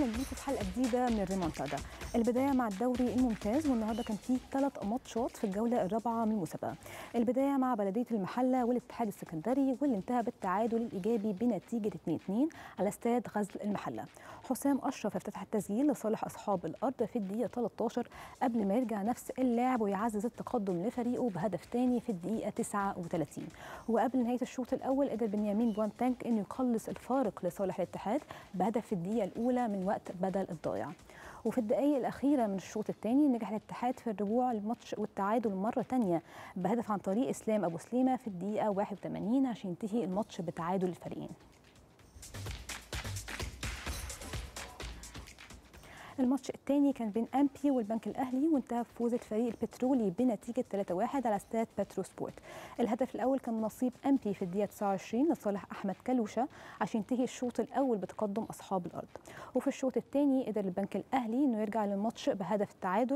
ورجعنا لكم في حلقه جديده من ريمونتادا البدايه مع الدوري الممتاز والنهارده كان فيه ثلاث ماتشات في الجوله الرابعه من المسابقه البدايه مع بلديه المحله والاتحاد السكندري واللي انتهى بالتعادل الايجابي بنتيجه 2-2 على استاد غزل المحله حسام اشرف افتتح التسجيل لصالح اصحاب الارض في الدقيقه 13 قبل ما يرجع نفس اللاعب ويعزز التقدم لفريقه بهدف ثاني في الدقيقه 39 وقبل نهايه الشوط الاول قدر بنيامين بوانتانك انه يقلص الفارق لصالح الاتحاد بهدف في الدقيقه الاولى من وقت بدل الضايع وفي الدقائق الأخيرة من الشوط الثاني نجح الاتحاد في الرجوع للماتش والتعادل مرة تانية بهدف عن طريق إسلام أبو سليمة في الدقيقة 81 عشان ينتهي الماتش بتعادل الفريقين الماتش الثاني كان بين امبي والبنك الاهلي وانتهى بفوز الفريق البترولي بنتيجه 3-1 على استاد بترو سبورت. الهدف الاول كان نصيب امبي في الدقيقه 29 لصالح احمد كلوشه عشان ينتهي الشوط الاول بتقدم اصحاب الارض. وفي الشوط الثاني قدر البنك الاهلي انه يرجع للماتش بهدف التعادل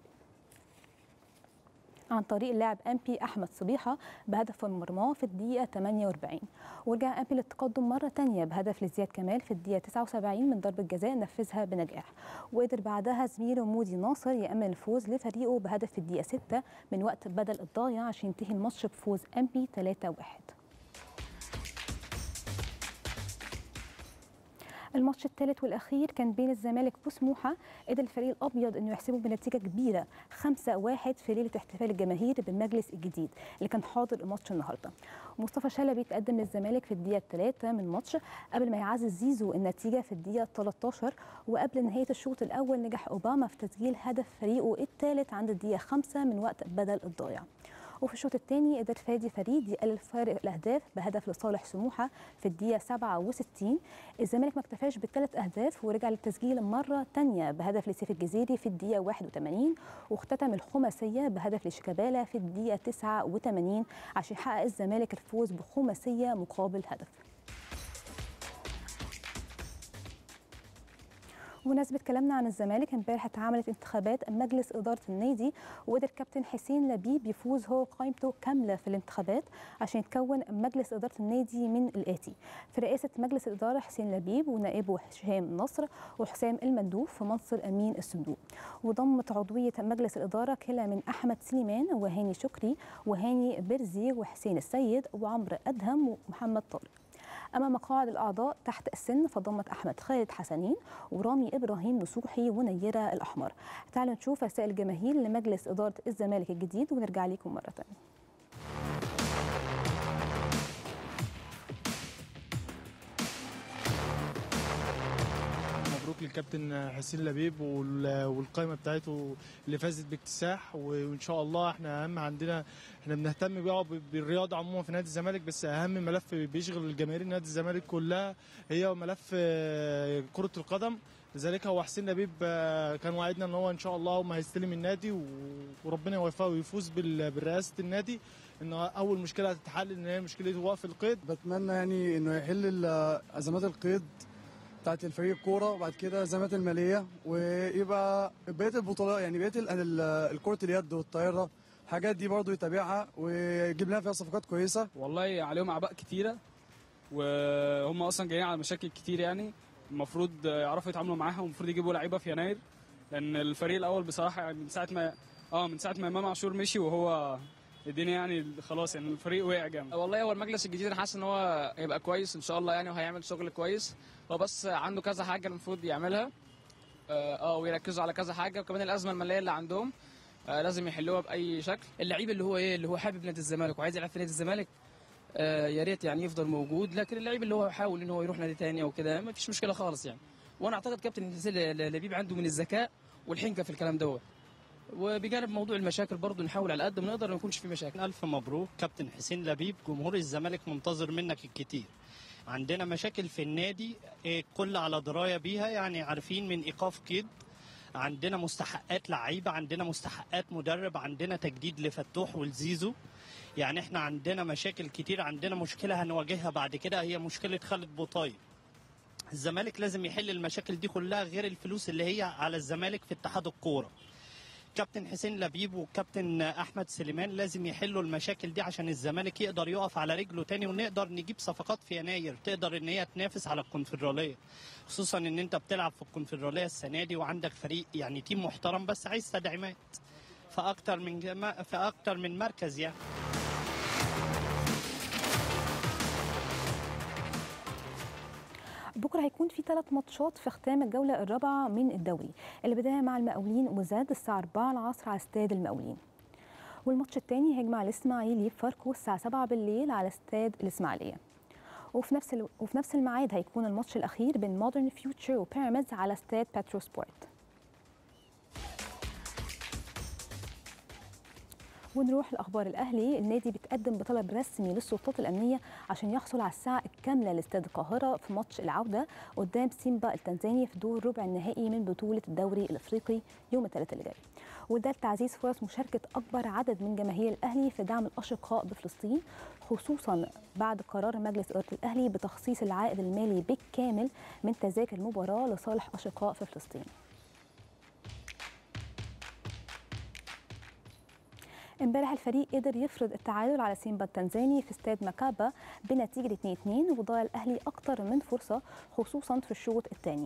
عن طريق اللاعب امبي احمد صبيحه بهدف من مرماه في الدقيقه 48 ورجع امبي للتقدم مره ثانيه بهدف لزياد كمال في الدقيقه 79 من ضربه جزاء نفذها بنجاح وقدر بعدها زميله مودي ناصر يامن الفوز لفريقه بهدف في الدقيقه 6 من وقت بدل الضايع عشان ينتهي الماتش بفوز امبي 3-1 الماتش الثالث والاخير كان بين الزمالك وسموحه قدر الفريق الابيض انه يحسبه بنتيجه كبيره 5-1 في ليله احتفال الجماهير بالمجلس الجديد اللي كان حاضر الماتش النهارده مصطفى شلبي تقدم للزمالك في الدقيقه 3 من الماتش قبل ما يعزز زيزو النتيجه في الدقيقه 13 وقبل نهايه الشوط الاول نجح اوباما في تسجيل هدف فريقه الثالث عند الدقيقه 5 من وقت بدل الضايع وفي الشوط الثاني قدر فادي فريد يقلل فارق الاهداف بهدف لصالح سموحه في الدقيقه 67 الزمالك ما اكتفاش بالثلاث اهداف ورجع للتسجيل مره ثانيه بهدف لسيف الجزيري في الدقيقه 81 واختتم الخماسيه بهدف لشيكابالا في الدقيقه 89 عشان يحقق الزمالك الفوز بخماسيه مقابل هدف بمناسبة كلامنا عن الزمالك امبارح اتعملت انتخابات مجلس إدارة النادي وقدر كابتن حسين لبيب يفوز هو قائمته كاملة في الانتخابات عشان يتكون مجلس إدارة النادي من الآتي في رئاسة مجلس الإدارة حسين لبيب ونائبه هشام نصر وحسام المندوب في منصب أمين الصندوق وضمت عضوية مجلس الإدارة كلا من أحمد سليمان وهاني شكري وهاني برزي وحسين السيد وعمرو أدهم ومحمد طارق أما مقاعد الأعضاء تحت السن فضمت أحمد خالد حسنين ورامي إبراهيم نصوحي ونيرة الأحمر تعالوا نشوف رسائل الجماهير لمجلس إدارة الزمالك الجديد ونرجع لكم مرة تانية مبروك للكابتن حسين لبيب والقائمه بتاعته اللي فازت باكتساح وان شاء الله احنا اهم عندنا احنا بنهتم بقى بالرياضه عموما في نادي الزمالك بس اهم ملف بيشغل الجماهير نادي الزمالك كلها هي ملف كره القدم لذلك هو حسين لبيب كان وعدنا ان هو ان شاء الله ما هيستلم النادي وربنا يوفقه ويفوز برئاسه النادي ان اول مشكله هتتحل ان هي مشكله وقف القيد بتمنى يعني انه يحل ازمات القيد بتاعت الفريق الكوره وبعد كده الازمات الماليه ويبقى بقيه البطولات يعني بقيه الكره اليد والطايره الحاجات دي برضو يتابعها ويجيب لنا فيها صفقات كويسه والله عليهم اعباء كتيره وهم اصلا جايين على مشاكل كتير يعني المفروض يعرفوا يتعاملوا معاها والمفروض يجيبوا لعيبه في يناير لان الفريق الاول بصراحه يعني من ساعه ما اه من ساعه ما امام عاشور مشي وهو الدنيا يعني خلاص يعني الفريق وقع جامد والله هو المجلس الجديد انا حاسس ان هو هيبقى كويس ان شاء الله يعني وهيعمل شغل كويس هو بس عنده كذا حاجه المفروض يعملها اه ويركزوا على كذا حاجه وكمان الازمه الماليه اللي عندهم آه لازم يحلوها باي شكل اللعيب اللي هو ايه اللي هو حابب نادي الزمالك وعايز يلعب في نادي الزمالك آه يا ريت يعني يفضل موجود لكن اللعيب اللي هو يحاول ان هو يروح نادي تاني او كده ما فيش مشكله خالص يعني وانا اعتقد كابتن لبيب عنده من الذكاء والحنكه في الكلام دوت وبجانب موضوع المشاكل برضه نحاول على قد ما نقدر ما يكونش في مشاكل الف مبروك كابتن حسين لبيب جمهور الزمالك منتظر منك الكتير عندنا مشاكل في النادي كل على درايه بيها يعني عارفين من ايقاف قيد عندنا مستحقات لعيبه عندنا مستحقات مدرب عندنا تجديد لفتوح والزيزو يعني احنا عندنا مشاكل كتير عندنا مشكله هنواجهها بعد كده هي مشكله خالد بوطايب الزمالك لازم يحل المشاكل دي كلها غير الفلوس اللي هي على الزمالك في اتحاد الكوره كابتن حسين لبيب وكابتن احمد سليمان لازم يحلوا المشاكل دي عشان الزمالك يقدر يقف على رجله تاني ونقدر نجيب صفقات في يناير تقدر ان هي تنافس على الكونفدراليه خصوصا ان انت بتلعب في الكونفدراليه السنه دي وعندك فريق يعني تيم محترم بس عايز تدعيمات في اكتر من جما... في اكتر من مركز يعني بكره هيكون في ثلاث ماتشات في ختام الجوله الرابعه من الدوري البدايه مع المقاولين وزاد الساعه 4 العصر على استاد المقاولين والماتش الثاني هيجمع الاسماعيلي بفاركو الساعه 7 بالليل على استاد الاسماعيليه وفي نفس ال... وفي نفس الميعاد هيكون الماتش الاخير بين مودرن فيوتشر وبيراميدز على استاد باترو سبورت ونروح لاخبار الاهلي النادي بيتقدم بطلب رسمي للسلطات الامنيه عشان يحصل على الساعه الكامله لاستاد القاهره في ماتش العوده قدام سيمبا التنزاني في دور ربع النهائي من بطوله الدوري الافريقي يوم الثلاثاء اللي جاي وده لتعزيز فرص مشاركه اكبر عدد من جماهير الاهلي في دعم الاشقاء بفلسطين خصوصا بعد قرار مجلس اداره الاهلي بتخصيص العائد المالي بالكامل من تذاكر المباراه لصالح اشقاء في فلسطين امبارح الفريق قدر يفرض التعادل على سيمبا التنزاني في استاد مكابا بنتيجه 2-2 وضيع الاهلي اكتر من فرصه خصوصا في الشوط الثاني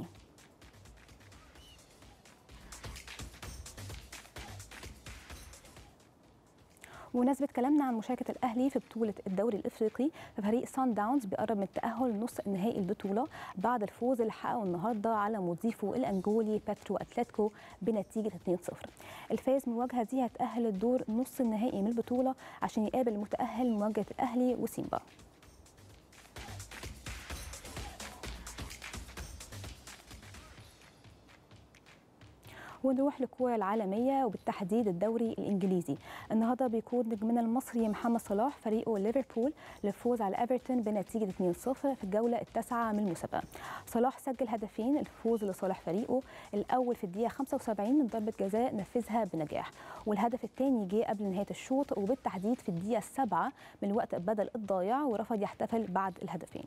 بمناسبة كلامنا عن مشاركة الأهلي في بطولة الدوري الإفريقي ففريق سان داونز بيقرب من التأهل لنصف نهائي البطولة بعد الفوز اللي حققه النهاردة على مضيفه الأنجولي باترو أتلتيكو بنتيجة 2-0 الفائز من المواجهة دي هيتأهل للدور نص النهائي من البطولة عشان يقابل المتأهل مواجهة الأهلي وسيمبا ونروح للكرة العالمية وبالتحديد الدوري الإنجليزي النهاردة بيكون نجمنا المصري محمد صلاح فريقه ليفربول للفوز على ايفرتون بنتيجة 2-0 في الجولة التاسعة من المسابقة صلاح سجل هدفين الفوز لصالح فريقه الأول في الدقيقة 75 من ضربة جزاء نفذها بنجاح والهدف الثاني جه قبل نهاية الشوط وبالتحديد في الدقيقة السابعة من الوقت بدل الضايع ورفض يحتفل بعد الهدفين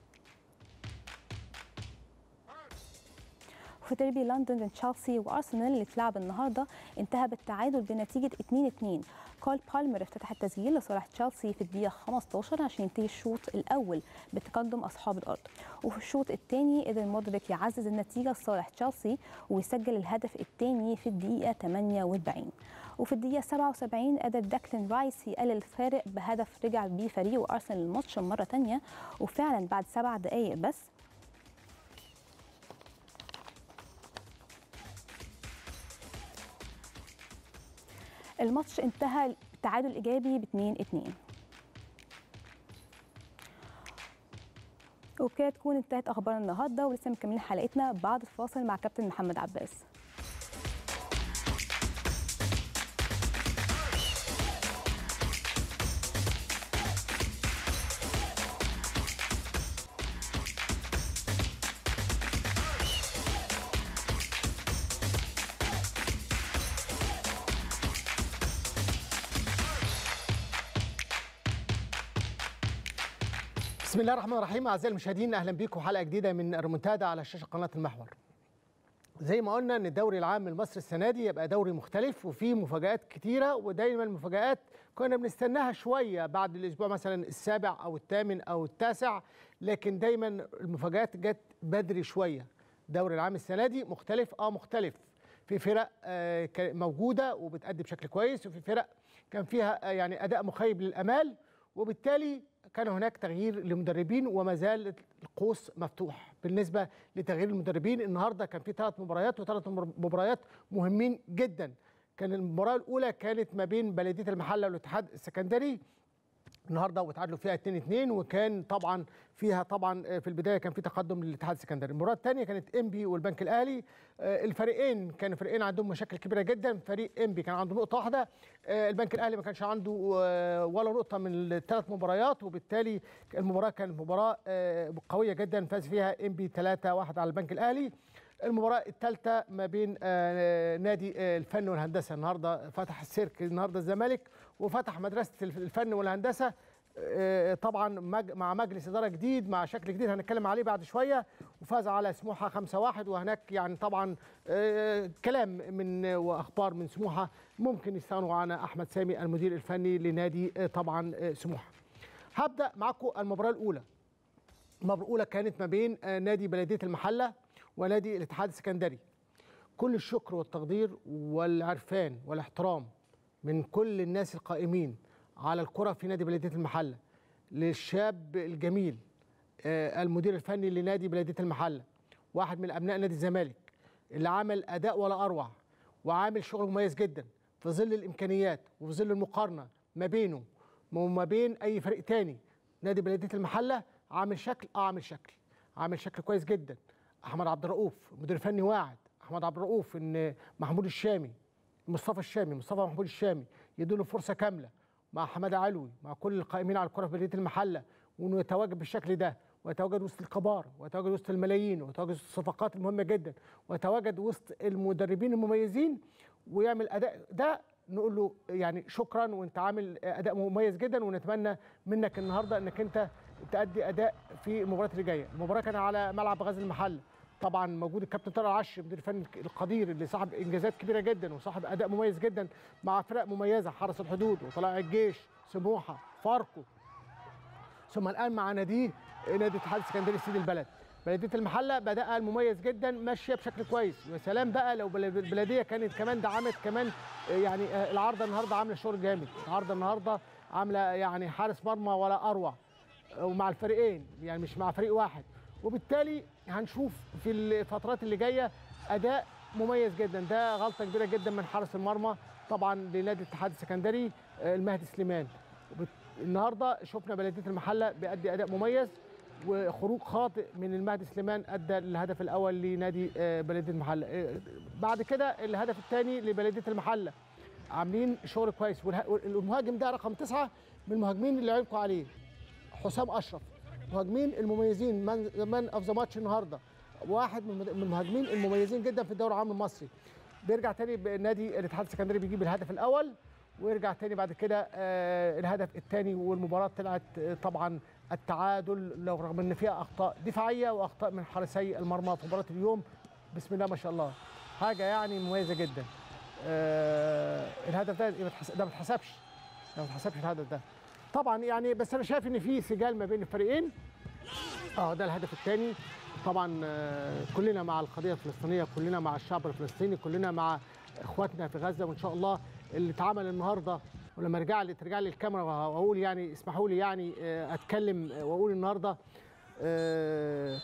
في ديربي لندن بين تشيلسي وارسنال اللي اتلعب النهارده انتهى بالتعادل بنتيجه 2-2 كول بالمر افتتح التسجيل لصالح تشيلسي في الدقيقه 15 عشان ينتهي الشوط الاول بتقدم اصحاب الارض وفي الشوط الثاني قدر مودريك يعزز النتيجه لصالح تشيلسي ويسجل الهدف الثاني في الدقيقه 48 وفي الدقيقة 77 قدر داكلين رايس يقلل الفارق بهدف رجع بيه فريقه أرسنال الماتش مرة تانية وفعلا بعد سبع دقايق بس الماتش انتهى تعادل ايجابي ب 2 2 وبكده تكون انتهت اخبار النهارده ولسه مكملين حلقتنا بعد الفاصل مع كابتن محمد عباس بسم الله الرحمن الرحيم اعزائي المشاهدين اهلا بكم حلقه جديده من ريمونتادا على شاشه قناه المحور. زي ما قلنا ان الدوري العام المصري السنه دي يبقى دوري مختلف وفيه مفاجات كتيره ودايما المفاجات كنا بنستناها شويه بعد الاسبوع مثلا السابع او الثامن او التاسع لكن دايما المفاجات جت بدري شويه. الدوري العام السنه دي مختلف اه مختلف في فرق آه موجوده وبتأدي بشكل كويس وفي فرق كان فيها آه يعني اداء مخيب للامال وبالتالي كان هناك تغيير لمدربين وما زال القوس مفتوح بالنسبه لتغيير المدربين النهارده كان في ثلاث مباريات وثلاث مباريات مهمين جدا كان المباراه الاولى كانت ما بين بلديه المحله والاتحاد السكندري النهارده وتعادلوا فيها 2 2 وكان طبعا فيها طبعا في البدايه كان في تقدم للاتحاد السكندري المباراه الثانيه كانت انبي والبنك الاهلي الفريقين كانوا فريقين عندهم مشاكل كبيره جدا فريق انبي كان عنده نقطه واحده البنك الاهلي ما كانش عنده ولا نقطه من الثلاث مباريات وبالتالي المباراه كانت مباراه قويه جدا فاز فيها انبي 3 1 على البنك الاهلي المباراة الثالثة ما بين نادي الفن والهندسة النهاردة فتح السيرك النهاردة الزمالك وفتح مدرسة الفن والهندسة آه، طبعا مج- مع مجلس اداره جديد مع شكل جديد هنتكلم عليه بعد شويه وفاز على سموحه 5-1 وهناك يعني طبعا آه، كلام من واخبار من سموحه ممكن يستغنوا عن احمد سامي المدير الفني لنادي آه، طبعا آه، سموحه. هبدا معكم المباراه الاولى. المباراه الاولى كانت ما بين آه، نادي بلديه المحله ونادي الاتحاد السكندري. كل الشكر والتقدير والعرفان والاحترام من كل الناس القائمين على الكرة في نادي بلدية المحلة للشاب الجميل آه، المدير الفني لنادي بلدية المحلة واحد من أبناء نادي الزمالك اللي عمل أداء ولا أروع وعامل شغل مميز جدا في ظل الإمكانيات وفي ظل المقارنة ما بينه وما بين أي فريق تاني نادي بلدية المحلة عامل شكل اه عامل شكل عامل شكل كويس جدا احمد عبد الرؤوف مدير فني واعد احمد عبد الرؤوف ان محمود الشامي مصطفى الشامي مصطفى محمود الشامي يدوا له فرصه كامله مع حماده علوي مع كل القائمين على الكره في بلديه المحله وانه يتواجد بالشكل ده ويتواجد وسط الكبار ويتواجد وسط الملايين ويتواجد وسط الصفقات المهمه جدا ويتواجد وسط المدربين المميزين ويعمل اداء ده نقول له يعني شكرا وانت عامل اداء مميز جدا ونتمنى منك النهارده انك انت تأدي اداء في المباراه اللي جايه المباراه كانت على ملعب غزل المحله طبعا موجود الكابتن طارق العشري مدير الفني القدير اللي صاحب انجازات كبيره جدا وصاحب اداء مميز جدا مع فرق مميزه حرس الحدود وطلائع الجيش سموحه فاركو ثم الان مع ناديه نادي الاتحاد السكندري سيد البلد بلديه المحله بدأها المميز جدا ماشيه بشكل كويس ويا سلام بقى لو بل- البلديه كانت كمان دعمت كمان آه، يعني آه، العارضه النهارده عامله شغل جامد العارضه النهارده عامله يعني حارس مرمى ولا اروع ومع الفريقين يعني مش مع فريق واحد وبالتالي هنشوف في الفترات اللي جايه اداء مميز جدا ده غلطه كبيره جدا من حارس المرمى طبعا لنادي الاتحاد السكندري آه، المهدي سليمان وبت- النهارده شفنا بلديه المحله بيأدي اداء مميز وخروج خاطئ من المهدي سليمان ادى للهدف الاول لنادي آه، بلديه المحله آه، بعد كده الهدف الثاني لبلديه المحله عاملين شغل كويس والها- والمهاجم ده رقم تسعه من المهاجمين اللي عينكم عليه حسام اشرف مهاجمين المميزين من مان اوف ذا ماتش النهارده واحد من من المهاجمين المميزين جدا في الدوري العام المصري بيرجع تاني بنادي الاتحاد السكندري بيجيب الهدف الاول ويرجع تاني بعد كده آه الهدف الثاني والمباراه طلعت آه طبعا التعادل لو رغم ان فيها اخطاء دفاعيه واخطاء من حارسي المرمى في مباراه اليوم بسم الله ما شاء الله حاجه يعني مميزه جدا آه الهدف ده ما اتحس- ده ما اتحسبش ده ما اتحسبش الهدف ده طبعا يعني بس انا شايف ان في سجال ما بين الفريقين اه ده الهدف الثاني طبعا آه، كلنا مع القضيه الفلسطينيه كلنا مع الشعب الفلسطيني كلنا مع اخواتنا في غزه وان شاء الله اللي اتعمل النهارده ولما ارجع لي ترجع لي الكاميرا واقول يعني اسمحوا لي يعني آه، اتكلم آه، واقول النهارده آه،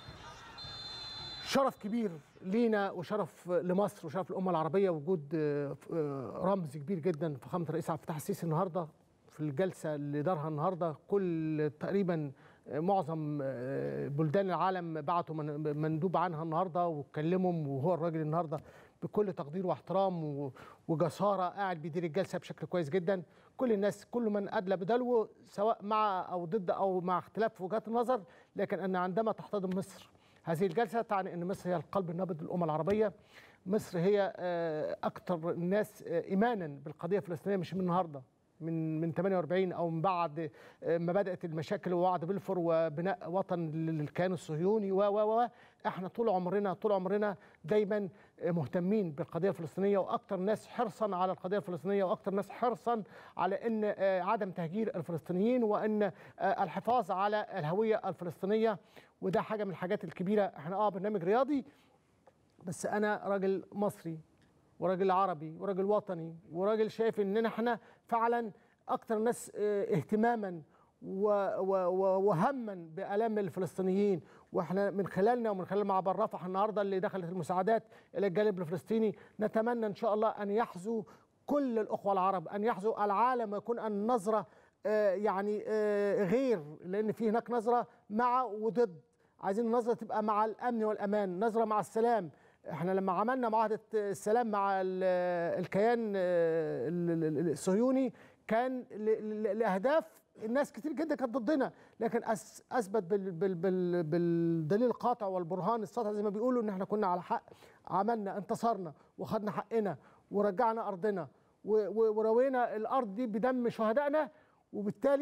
شرف كبير لينا وشرف لمصر وشرف الامه العربيه وجود آه، آه، رمز كبير جدا فخامه الرئيس عبد الفتاح السيسي النهارده في الجلسه اللي دارها النهارده كل تقريبا آه، معظم آه، بلدان العالم بعتوا من- مندوب عنها النهارده وكلمهم وهو الراجل النهارده بكل تقدير واحترام و- وجساره قاعد بيدير الجلسه بشكل كويس جدا كل الناس كل من ادلى بدلوه سواء مع او ضد او مع اختلاف وجهات النظر لكن ان عندما تحتضن مصر هذه الجلسه تعني ان مصر هي القلب النابض للامه العربيه مصر هي آه، اكثر الناس آه، ايمانا بالقضيه الفلسطينيه مش من النهارده من من 48 او من بعد آه، ما بدات المشاكل ووعد بلفور وبناء وطن للكيان الصهيوني و و و احنا طول عمرنا طول عمرنا دايما آه، مهتمين بالقضيه الفلسطينيه واكثر ناس حرصا على القضيه الفلسطينيه واكثر ناس حرصا على ان آه، عدم تهجير الفلسطينيين وان آه، الحفاظ على الهويه الفلسطينيه وده حاجه من الحاجات الكبيره احنا اه برنامج رياضي بس انا راجل مصري وراجل عربي وراجل وطني وراجل شايف اننا احنا فعلا اكتر ناس اه، اهتماما و- و- و- وهما بالام الفلسطينيين واحنا من خلالنا ومن خلال معبر رفح النهارده اللي دخلت المساعدات الى الجانب الفلسطيني نتمنى ان شاء الله ان يحظو كل الاخوه العرب ان يحظو العالم ويكون النظره آه، يعني آه، غير لان في هناك نظره مع وضد عايزين النظره تبقى مع الامن والامان نظره مع السلام احنا لما عملنا معاهده السلام مع ال- الكيان آه، ال- ال- الصهيوني كان ل- ل- لاهداف الناس كتير جدا كانت ضدنا لكن أس- اثبت بال بال بال بالدليل القاطع والبرهان السطع زي ما بيقولوا ان احنا كنا على حق عملنا انتصرنا وخدنا حقنا ورجعنا ارضنا و- و- وروينا الارض دي بدم شهدائنا وبالتالي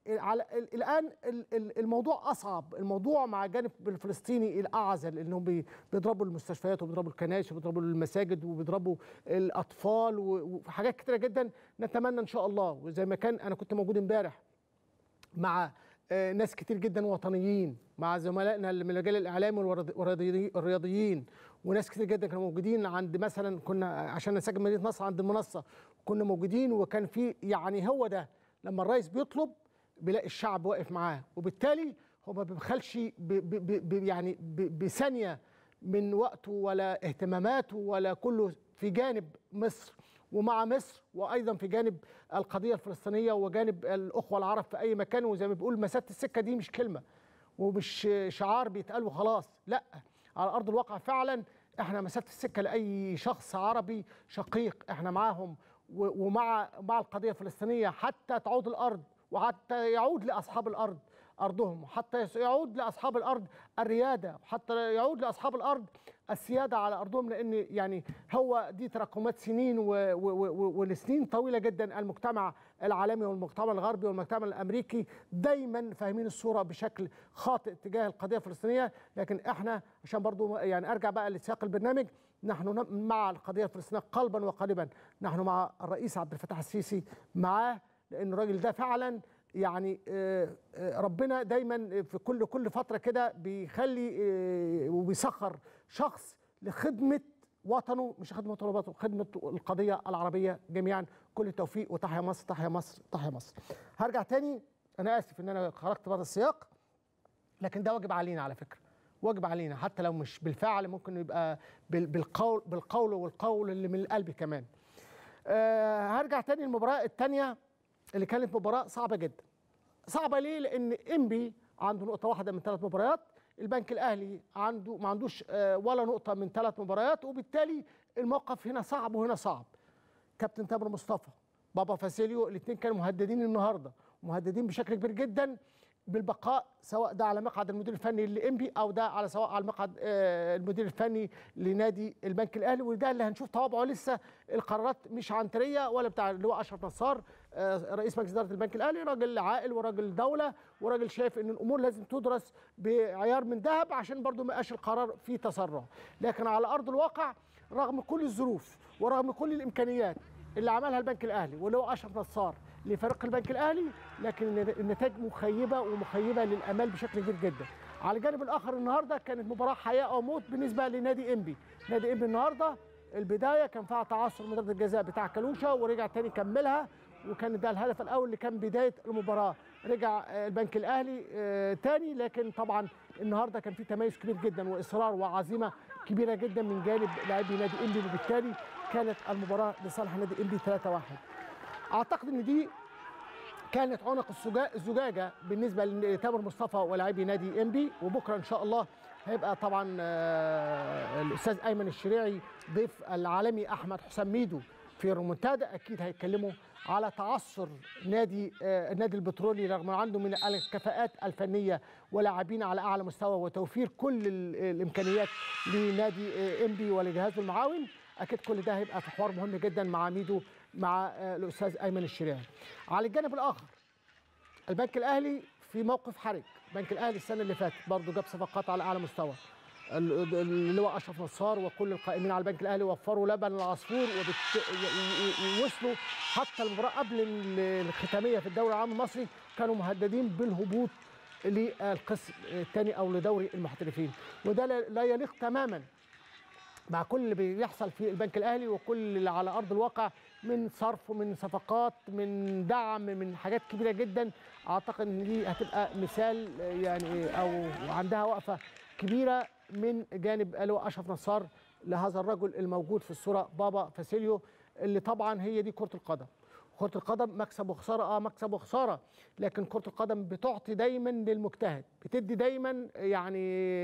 على ال- الان ال- ال- الموضوع اصعب الموضوع مع الجانب الفلسطيني الاعزل انهم بي- بيضربوا المستشفيات وبيضربوا الكنائس وبيضربوا المساجد وبيضربوا الاطفال و- وحاجات كتيره جدا نتمنى ان شاء الله وزي ما كان انا كنت موجود امبارح مع آه، ناس كتير جدا وطنيين مع زملائنا اللي من المجال الاعلامي والرياضي- والرياضي- والرياضيين وناس كتير جدا كانوا موجودين عند مثلا كنا عشان نسجل مدينه نصر عند المنصه كنا موجودين وكان في يعني هو ده لما الرئيس بيطلب بيلاقي الشعب واقف معاه وبالتالي هو ما بيبخلش ب- ب- ب- ب- يعني ب- بثانيه من وقته ولا اهتماماته ولا كله في جانب مصر ومع مصر وايضا في جانب القضيه الفلسطينيه وجانب الاخوه العرب في اي مكان وزي ما بيقول مسافه السكه دي مش كلمه ومش شعار بيتقال وخلاص لا على ارض الواقع فعلا احنا مسافه السكه لاي شخص عربي شقيق احنا معاهم و- ومع مع القضيه الفلسطينيه حتى تعود الارض وحتى يعود لاصحاب الارض ارضهم حتى يعود لاصحاب الارض الرياده حتى يعود لاصحاب الارض السياده على ارضهم لان يعني هو دي تراكمات سنين و- و- و- ولسنين طويله جدا المجتمع العالمي والمجتمع الغربي والمجتمع الامريكي دايما فاهمين الصوره بشكل خاطئ تجاه القضيه الفلسطينيه لكن احنا عشان برضو يعني ارجع بقى لسياق البرنامج نحن ن- مع القضيه الفلسطينيه قلبا وقالبا نحن مع الرئيس عبد الفتاح السيسي معاه لان الراجل ده فعلا يعني آه، آه، ربنا دايما في كل كل فتره كده بيخلي آه، وبيسخر شخص لخدمه وطنه مش خدمه طلباته خدمه القضيه العربيه جميعا كل التوفيق وتحيا مصر تحيا مصر تحيا مصر هرجع تاني انا اسف ان انا خرجت بره السياق لكن ده واجب علينا على فكره واجب علينا حتى لو مش بالفعل ممكن يبقى بال- بالقول بالقول والقول اللي من القلب كمان آه هرجع تاني المباراه الثانيه اللي كانت مباراه صعبه جدا صعبه ليه لان انبي عنده نقطه واحده من ثلاث مباريات البنك الاهلي عنده ما عندوش آه، ولا نقطه من ثلاث مباريات وبالتالي الموقف هنا صعب وهنا صعب كابتن تامر مصطفى بابا فاسيليو الاثنين كانوا مهددين النهارده مهددين بشكل كبير جدا بالبقاء سواء ده على مقعد المدير الفني لانبي او ده على سواء على مقعد آه، المدير الفني لنادي البنك الاهلي وده اللي هنشوف طوابعه لسه القرارات مش عنتريه ولا بتاع اللي هو اشرف نصار آه، رئيس مجلس اداره البنك الاهلي راجل عاقل وراجل دوله وراجل شايف ان الامور لازم تدرس بعيار من ذهب عشان برضو ما يبقاش القرار فيه تسرع لكن على ارض الواقع رغم كل الظروف ورغم كل الامكانيات اللي عملها البنك الاهلي واللي هو اشرف نصار لفريق البنك الاهلي لكن النتائج مخيبه ومخيبه للامال بشكل كبير جدا. على الجانب الاخر النهارده كانت مباراه حياه او موت بالنسبه لنادي انبي، نادي انبي النهارده البدايه كان فيها تعثر من ضربه الجزاء بتاع كالوشا ورجع تاني كملها وكان ده الهدف الاول اللي كان بدايه المباراه رجع آه، البنك الاهلي آه، تاني لكن طبعا النهارده كان في تميز كبير جدا واصرار وعزيمه كبيره جدا من جانب لاعبي نادي انبي وبالتالي كانت المباراه لصالح نادي انبي 3-1 اعتقد ان دي كانت عنق السجا- الزجاجه بالنسبه لتامر مصطفى ولاعبي نادي انبي وبكره ان شاء الله هيبقى طبعا آه، الاستاذ ايمن الشريعي ضيف العالمي احمد حسام ميدو في رومونتادا اكيد هيتكلموا على تعثر نادي آه، النادي البترولي رغم عنده من الكفاءات الفنيه ولاعبين على اعلى مستوى وتوفير كل ال- الامكانيات لنادي آه، انبي ولجهازه المعاون اكيد كل ده هيبقى في حوار مهم جدا مع ميدو مع آه، الاستاذ ايمن الشريعي على الجانب الاخر البنك الاهلي في موقف حرج البنك الاهلي السنه اللي فاتت برضه جاب صفقات على اعلى مستوى ال- اللي هو اشرف نصار وكل القائمين على البنك الاهلي وفروا لبن العصفور وبت... و- و- ووصلوا حتى المباراه قبل ال- الختاميه في الدوري العام المصري كانوا مهددين بالهبوط للقسم الثاني او لدوري المحترفين وده لا لا يليق تماما مع كل اللي بيحصل في البنك الاهلي وكل اللي على ارض الواقع من صرف ومن صفقات من دعم من حاجات كبيره جدا اعتقد ان دي هتبقى مثال يعني او عندها وقفه كبيره من جانب اللي هو اشرف نصار لهذا الرجل الموجود في الصوره بابا فاسيليو اللي طبعا هي دي كره القدم كرة القدم مكسب وخسارة اه مكسب وخسارة لكن كرة القدم بتعطي دايما للمجتهد بتدي دايما يعني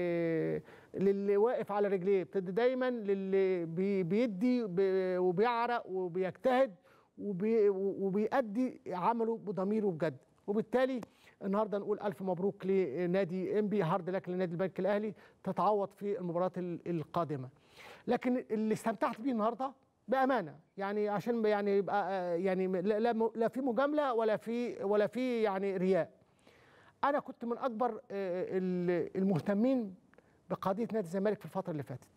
للي واقف على رجليه بتدي دايما للي بي- بيدي ب- وبيعرق وبيجتهد وبي وبيأدي عمله بضميره بجد وبالتالي النهارده نقول الف مبروك لنادي انبي هارد لك لنادي البنك الاهلي تتعوض في المباريات ال- القادمه لكن اللي استمتعت بيه النهارده بامانه يعني عشان يعني يبقى آه، يعني لا لا لا في مجامله ولا في ولا في يعني رياء انا كنت من اكبر آه، ال- المهتمين بقضيه نادي الزمالك في الفتره اللي فاتت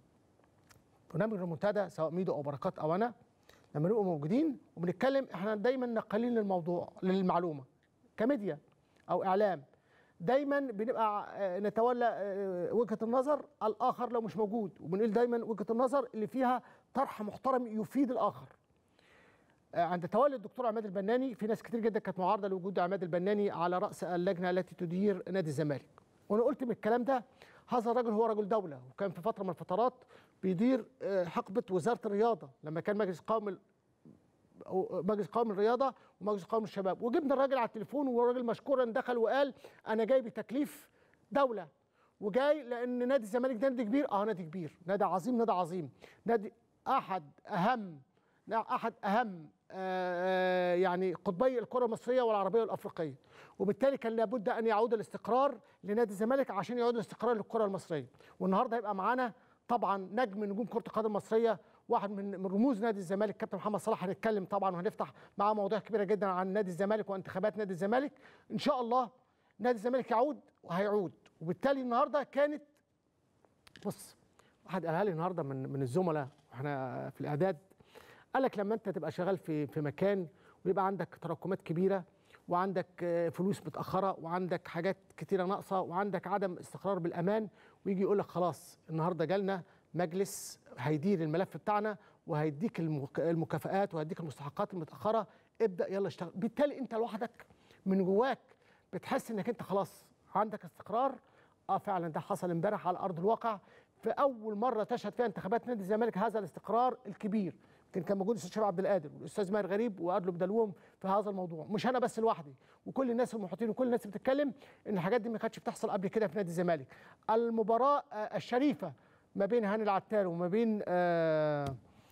برنامج المنتدى سواء ميدو او بركات او انا لما نبقى موجودين وبنتكلم احنا دايما نقلين للموضوع للمعلومه كميديا او اعلام دايما بنبقى آه، نتولى آه، وجهه النظر الاخر لو مش موجود وبنقول دايما وجهه النظر اللي فيها طرح محترم يفيد الاخر آه، عند تولي الدكتور عماد البناني في ناس كتير جدا كانت معارضه لوجود عماد البناني على راس اللجنه التي تدير نادي الزمالك وانا قلت من الكلام ده هذا الرجل هو رجل دوله وكان في فتره من الفترات بيدير آه، حقبه وزاره الرياضه لما كان مجلس قومي أو مجلس قومي الرياضه ومجلس قومي الشباب وجبنا الراجل على التليفون والراجل مشكورا دخل وقال انا جاي بتكليف دوله وجاي لان نادي الزمالك ده نادي كبير اه نادي كبير نادي عظيم نادي عظيم نادي احد اهم احد اهم آه، يعني قطبي الكره المصريه والعربيه والافريقيه وبالتالي كان لابد ان يعود الاستقرار لنادي الزمالك عشان يعود الاستقرار للكره المصريه والنهارده هيبقى معانا طبعا نجم من نجوم كره القدم المصريه واحد من من رموز نادي الزمالك كابتن محمد صلاح هنتكلم طبعا وهنفتح معاه مواضيع كبيره جدا عن نادي الزمالك وانتخابات نادي الزمالك ان شاء الله نادي الزمالك يعود وهيعود وبالتالي النهارده كانت بص واحد قالها لي النهارده من من الزملاء واحنا في الاعداد قال لك لما انت تبقى شغال في في مكان ويبقى عندك تراكمات كبيره وعندك آه، فلوس متاخره وعندك حاجات كتيره ناقصه وعندك عدم استقرار بالامان ويجي يقول لك خلاص النهارده جالنا مجلس هيدير الملف بتاعنا وهيديك المك- المكافآت وهيديك المستحقات المتاخره ابدا يلا اشتغل بالتالي انت لوحدك من جواك بتحس انك انت خلاص عندك استقرار اه فعلا ده حصل امبارح على ارض الواقع في اول مره تشهد فيها انتخابات نادي الزمالك هذا الاستقرار الكبير يمكن كان موجود الاستاذ شباب عبد القادر والاستاذ ماهر غريب وادلو بدلوهم في هذا الموضوع مش انا بس لوحدي وكل الناس المحيطين وكل الناس بتتكلم ان الحاجات دي ما كانتش بتحصل قبل كده في نادي الزمالك المباراه آه، الشريفه ما بين هاني العتال وما بين آه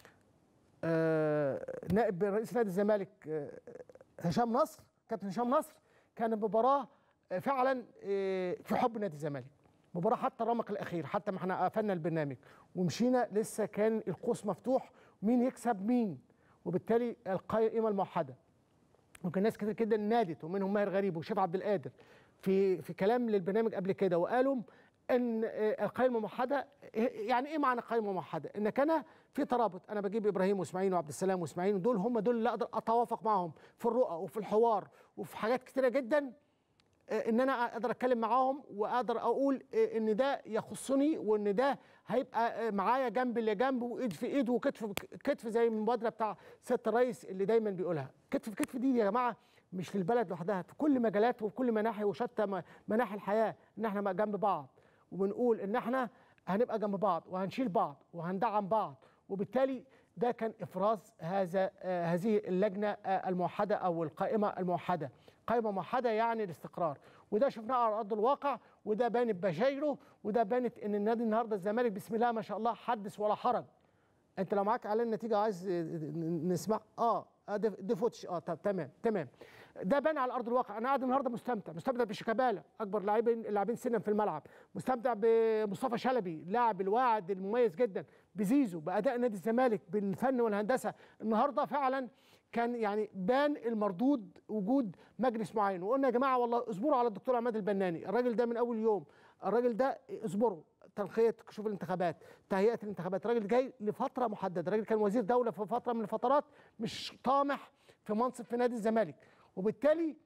آه نائب رئيس نادي الزمالك آه هشام نصر كابتن هشام نصر كانت مباراه آه، فعلا آه، في حب نادي الزمالك مباراه حتى الرمق الاخير حتى ما احنا قفلنا البرنامج ومشينا لسه كان القوس مفتوح مين يكسب مين وبالتالي القائمه الموحده ممكن ناس كتير جدا نادت ومنهم ماهر غريب وشيف عبد القادر في في كلام للبرنامج قبل كده وقالوا ان آه، القائمه الموحده يعني ايه معنى قائمه موحده؟ انك انا في ترابط انا بجيب ابراهيم واسماعيل وعبد السلام واسماعيل دول هم دول اللي اقدر اتوافق معاهم في الرؤى وفي الحوار وفي حاجات كتيره جدا آه، ان انا اقدر اتكلم معاهم واقدر اقول آه، ان ده يخصني وان ده هيبقى آه، معايا جنب اللي جنب وايد في ايد وكتف كتف زي المبادره بتاع سياده الرئيس اللي دايما بيقولها كتف في كتف دي يا جماعه مش للبلد لوحدها في كل مجالات وفي كل مناحي وشتى م- مناحي الحياه ان احنا جنب بعض وبنقول ان احنا هنبقى جنب بعض وهنشيل بعض وهندعم بعض وبالتالي ده كان افراز هذا آه، هذه اللجنه آه، الموحده او القائمه الموحده قائمه موحده يعني الاستقرار وده شفناه على ارض الواقع وده بانت بشايره وده بانت ان النادي النهارده الزمالك بسم الله ما شاء الله حدث ولا حرج انت لو معاك اعلان نتيجه عايز آه، نسمع اه آه، ده ده فوتش اه طب تمام تمام ده بان على ارض الواقع انا قاعد النهارده مستمتع مستمتع بشيكابالا اكبر لاعبين اللاعبين سنا في الملعب مستمتع بمصطفى شلبي اللاعب الواعد المميز جدا بزيزو باداء نادي الزمالك بالفن والهندسه النهارده فعلا كان يعني بان المردود وجود مجلس معين وقلنا يا جماعه والله اصبروا على الدكتور عماد البناني الراجل ده من اول يوم الراجل ده اصبروا تنقيه شوف الانتخابات تهيئه الانتخابات الراجل جاي لفتره محدده الراجل كان وزير دوله في فتره من الفترات مش طامح في منصب في نادي الزمالك وبالتالي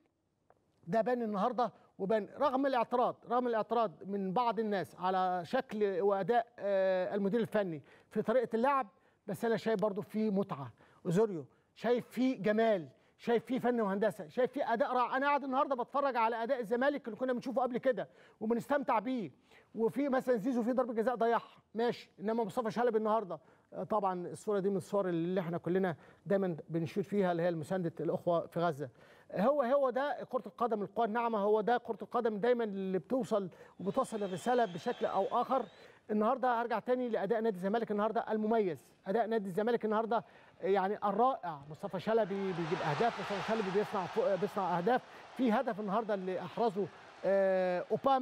ده بان النهارده وبان رغم الاعتراض رغم الاعتراض من بعض الناس على شكل واداء آه، المدير الفني في طريقه اللعب بس انا شايف برضو في متعه اوزوريو شايف في جمال شايف فيه فن وهندسه شايف فيه اداء رائع انا قاعد النهارده بتفرج على اداء الزمالك اللي كنا بنشوفه قبل كده وبنستمتع بيه وفي مثلا زيزو في ضربه جزاء ضيعها ماشي انما مصطفى شلبي النهارده آه، طبعا الصوره دي من الصور اللي احنا كلنا دايما بنشير فيها اللي هي مسانده الاخوه في غزه هو هو ده كره القدم القوى الناعمه هو ده كره القدم دايما اللي بتوصل وبتوصل الرساله بشكل او اخر النهارده هرجع تاني لاداء نادي الزمالك النهارده المميز اداء نادي الزمالك النهارده يعني الرائع مصطفى شلبي بيجيب اهداف مصطفى شلبي بيصنع بيصنع اهداف في هدف النهارده اللي احرزه آه، اوباما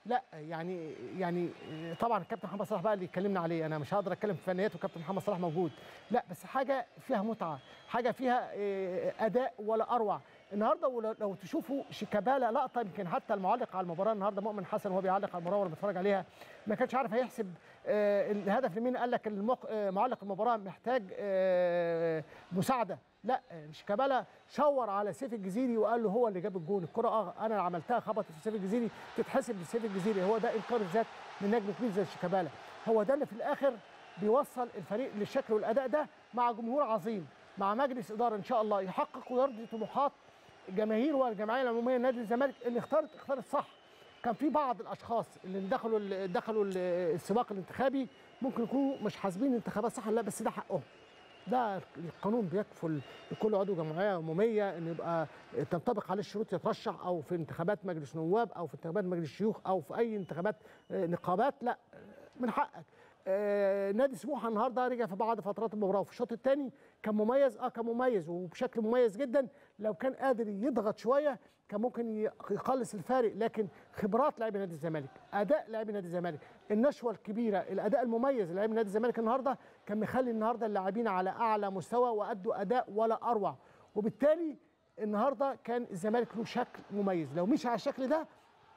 لا يعني يعني طبعا الكابتن محمد صلاح بقى اللي اتكلمنا عليه انا مش هقدر اتكلم في فنيات والكابتن محمد صلاح موجود لا بس حاجه فيها متعه حاجه فيها إيه، اداء ولا اروع النهارده ولو لو تشوفوا شيكابالا لقطه يمكن حتى المعلق على المباراه النهارده مؤمن حسن وهو بيعلق على المباراه وانا بتفرج عليها ما كانش عارف هيحسب آه، الهدف لمين قال لك المق... آه، معلق المباراه محتاج آه، مساعده لا آه، شيكابالا شاور على سيف الجزيري وقال له هو اللي جاب الجون الكره اه انا اللي عملتها خبطت في سيف الجزيري تتحسب لسيف الجزيري هو ده انكار الذات من نجم كبير زي شيكابالا هو ده اللي في الاخر بيوصل الفريق للشكل والاداء ده مع جمهور عظيم مع مجلس اداره ان شاء الله يحقق ويرضي طموحات الجماهير والجمعيه العموميه لنادي الزمالك اللي اختارت اختارت صح كان في بعض الاشخاص اللي دخلوا ال- دخلوا ال- السباق الانتخابي ممكن يكونوا مش حاسبين الانتخابات صح ولا لا بس ده حقهم ده القانون بيكفل لكل عضو جمعيه عموميه ان يبقى تنطبق عليه الشروط يترشح او في انتخابات مجلس نواب او في انتخابات مجلس شيوخ او في اي انتخابات آه، نقابات لا من حقك آه، نادي سموحه النهارده رجع في بعض فترات المباراه وفي الشوط الثاني كان مميز اه كان مميز وبشكل مميز جدا لو كان قادر يضغط شويه كان ممكن ي- يقلص الفارق لكن خبرات لاعبي نادي الزمالك اداء لاعبي نادي الزمالك النشوه الكبيره الاداء المميز لاعبي نادي الزمالك النهارده كان مخلي النهارده اللاعبين على اعلى مستوى وادوا اداء ولا اروع وبالتالي النهارده كان الزمالك له شكل مميز لو مشي على الشكل ده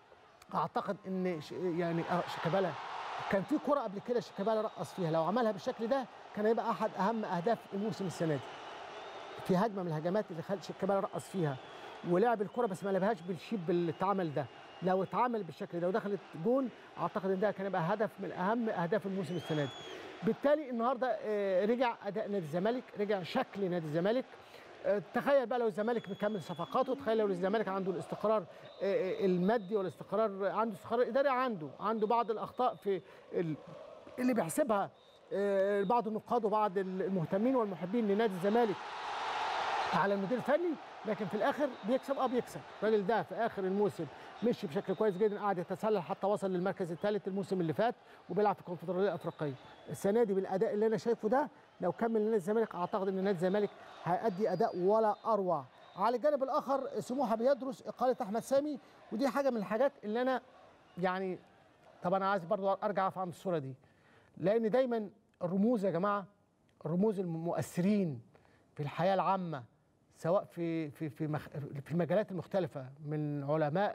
اعتقد ان ش- يعني آه شيكابالا كان في كره قبل كده شيكابالا رقص فيها لو عملها بالشكل ده كان هيبقى احد اهم اهداف الموسم السنه دي في هجمه من الهجمات اللي خلت شيكابالا رقص فيها ولعب الكره بس ما لعبهاش بالشيب اللي اتعمل ده لو اتعمل بالشكل ده ودخلت جون اعتقد ان ده كان يبقى هدف من اهم اهداف الموسم السنه دي بالتالي النهارده آه، رجع اداء نادي الزمالك رجع شكل نادي الزمالك آه، تخيل بقى لو الزمالك مكمل صفقاته تخيل لو الزمالك عنده الاستقرار آه، المادي والاستقرار عنده استقرار اداري عنده عنده بعض الاخطاء في ال- اللي بيحسبها آه، بعض النقاد وبعض المهتمين والمحبين لنادي الزمالك على المدير الفني لكن في الاخر بيكسب اه بيكسب الراجل ده في اخر الموسم مشي بشكل كويس جدا قعد يتسلل حتى وصل للمركز الثالث الموسم اللي فات وبيلعب في الكونفدراليه الافريقيه السنه دي بالاداء اللي انا شايفه ده لو كمل نادي الزمالك اعتقد ان نادي الزمالك هيأدي اداء ولا اروع على الجانب الاخر سموحه بيدرس اقاله احمد سامي ودي حاجه من الحاجات اللي انا يعني طب انا عايز برضو ارجع اقف عند الصوره دي لان دايما الرموز يا جماعه الرموز المؤثرين في الحياه العامه سواء في في في مخ في المجالات المختلفه من علماء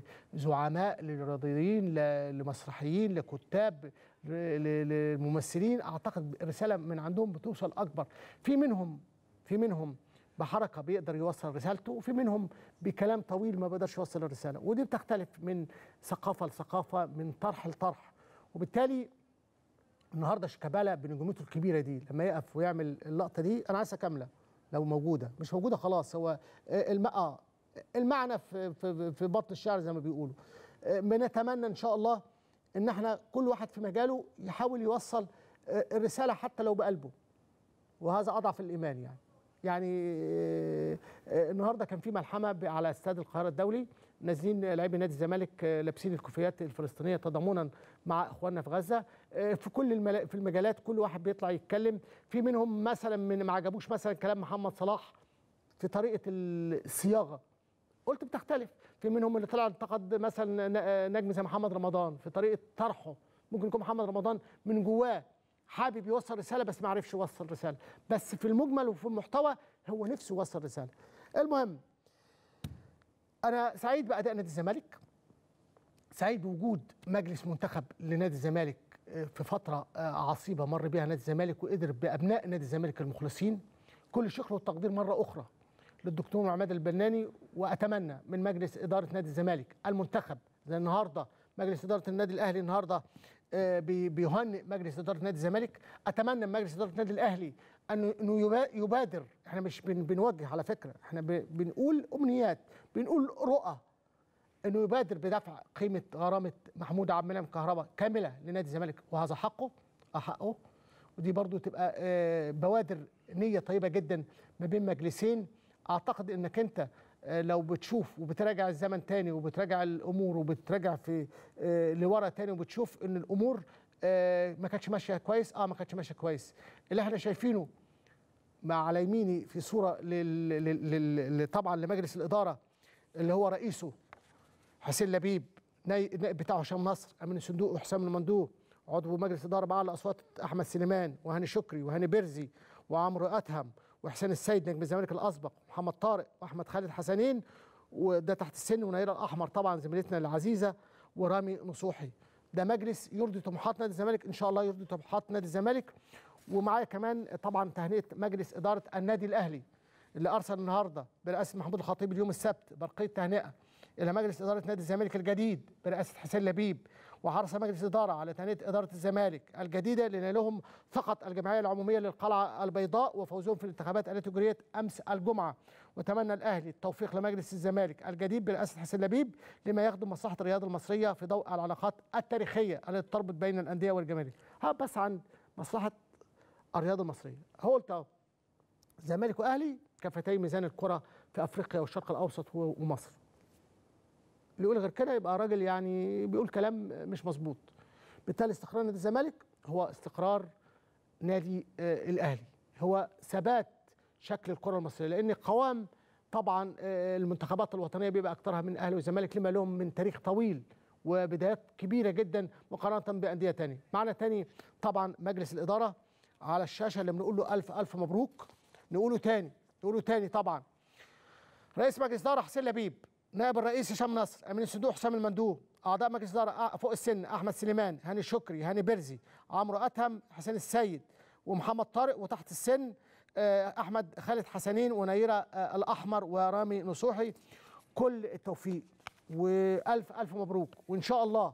لزعماء لرياضيين ل- لمسرحيين لكتاب ل- ل- لممثلين اعتقد الرساله من عندهم بتوصل اكبر في منهم في منهم بحركه بيقدر يوصل رسالته وفي منهم بكلام طويل ما بيقدرش يوصل الرساله ودي بتختلف من ثقافه لثقافه من طرح لطرح وبالتالي النهارده شيكابالا بنجوميته الكبيره دي لما يقف ويعمل اللقطه دي انا عايزها كامله لو موجوده مش موجوده خلاص هو آه، الم... آه المعنى في في في بطن الشعر زي ما بيقولوا آه، بنتمنى ان شاء الله ان احنا كل واحد في مجاله يحاول يوصل آه، الرساله حتى لو بقلبه وهذا اضعف الايمان يعني يعني آه، آه، النهارده كان في ملحمه ب- على استاد القاهره الدولي نازلين لاعبي نادي الزمالك آه، لابسين الكوفيات الفلسطينيه تضامنا مع اخواننا في غزه آه، في كل الملا... في المجالات كل واحد بيطلع يتكلم في منهم مثلا من ما عجبوش مثلا كلام محمد صلاح في طريقه الصياغه قلت بتختلف في منهم اللي طلع انتقد مثلا ن- نجم زي محمد رمضان في طريقه طرحه ممكن يكون محمد رمضان من جواه حابب يوصل رساله بس ما عرفش يوصل رساله بس في المجمل وفي المحتوى هو نفسه يوصل رساله المهم انا سعيد باداء نادي الزمالك سعيد بوجود مجلس منتخب لنادي الزمالك آه، في فتره آه، عصيبه مر بها نادي الزمالك وقدر بابناء نادي الزمالك المخلصين كل شكر والتقدير مره اخرى للدكتور عماد البناني واتمنى من مجلس اداره نادي الزمالك المنتخب زي النهارده مجلس اداره النادي الاهلي النهارده آه، بي- بيهنئ مجلس اداره نادي الزمالك اتمنى من مجلس اداره النادي الاهلي انه انه يبا- يبادر احنا مش بن- بنوجه على فكره احنا ب- بنقول امنيات بنقول رؤى انه يبادر بدفع قيمه غرامه محمود عبد المنعم كهرباء كامله لنادي الزمالك وهذا حقه اه حقه ودي برضو تبقى آه، بوادر نيه طيبه جدا ما بين مجلسين اعتقد انك انت آه، لو بتشوف وبتراجع الزمن تاني وبتراجع الامور وبتراجع في آه، لورا تاني وبتشوف ان الامور آه، ما كانتش ماشيه كويس اه ما كانتش ماشيه كويس اللي احنا شايفينه مع على يميني في صوره لل... لل... لل... طبعا لمجلس الاداره اللي هو رئيسه حسين لبيب ناي- النائب بتاعه هشام نصر امين الصندوق وحسام المندوب عضو مجلس اداره باعلى اصوات احمد سليمان وهاني شكري وهاني بيرزي وعمرو ادهم وحسين السيد نجم الزمالك الاسبق محمد طارق واحمد خالد حسنين وده تحت السن ونيره الاحمر طبعا زميلتنا العزيزه ورامي نصوحي ده مجلس يرضي طموحات نادي الزمالك ان شاء الله يرضي طموحات نادي الزمالك ومعايا كمان طبعا تهنئه مجلس اداره النادي الاهلي اللي ارسل النهارده برئاسه محمود الخطيب اليوم السبت برقيه تهنئه الى مجلس اداره نادي الزمالك الجديد برئاسه حسين لبيب وحرص مجلس اداره على تهنئه اداره الزمالك الجديده لنالهم فقط الجمعيه العموميه للقلعه البيضاء وفوزهم في الانتخابات التي جريت امس الجمعه وتمنى الاهلي التوفيق لمجلس الزمالك الجديد برئاسه حسين لبيب لما يخدم مصلحه الرياضه المصريه في ضوء العلاقات التاريخيه التي تربط بين الانديه والجماهير ها بس عن مصلحه الرياضه المصريه هو قلت أهو، زمالك واهلي كفتي ميزان الكره في افريقيا والشرق الاوسط و- ومصر اللي يقول غير كده يبقى راجل يعني بيقول كلام مش مظبوط بالتالي استقرار نادي الزمالك هو استقرار نادي آه، الاهلي هو ثبات شكل الكره المصريه لان قوام طبعا آه، المنتخبات الوطنيه بيبقى اكثرها من اهلي والزمالك لما لهم من تاريخ طويل وبدايات كبيره جدا مقارنه بانديه تانية معنا تاني طبعا مجلس الاداره على الشاشه اللي بنقول له الف الف مبروك نقوله تاني نقوله تاني طبعا رئيس مجلس اداره حسين لبيب نائب الرئيس هشام نصر امين الصندوق حسام المندوب اعضاء مجلس اداره فوق السن احمد سليمان هاني شكري هاني برزي عمرو ادهم حسين السيد ومحمد طارق وتحت السن آه، احمد خالد حسنين ونيره آه، الاحمر ورامي نصوحي كل التوفيق والف الف مبروك وان شاء الله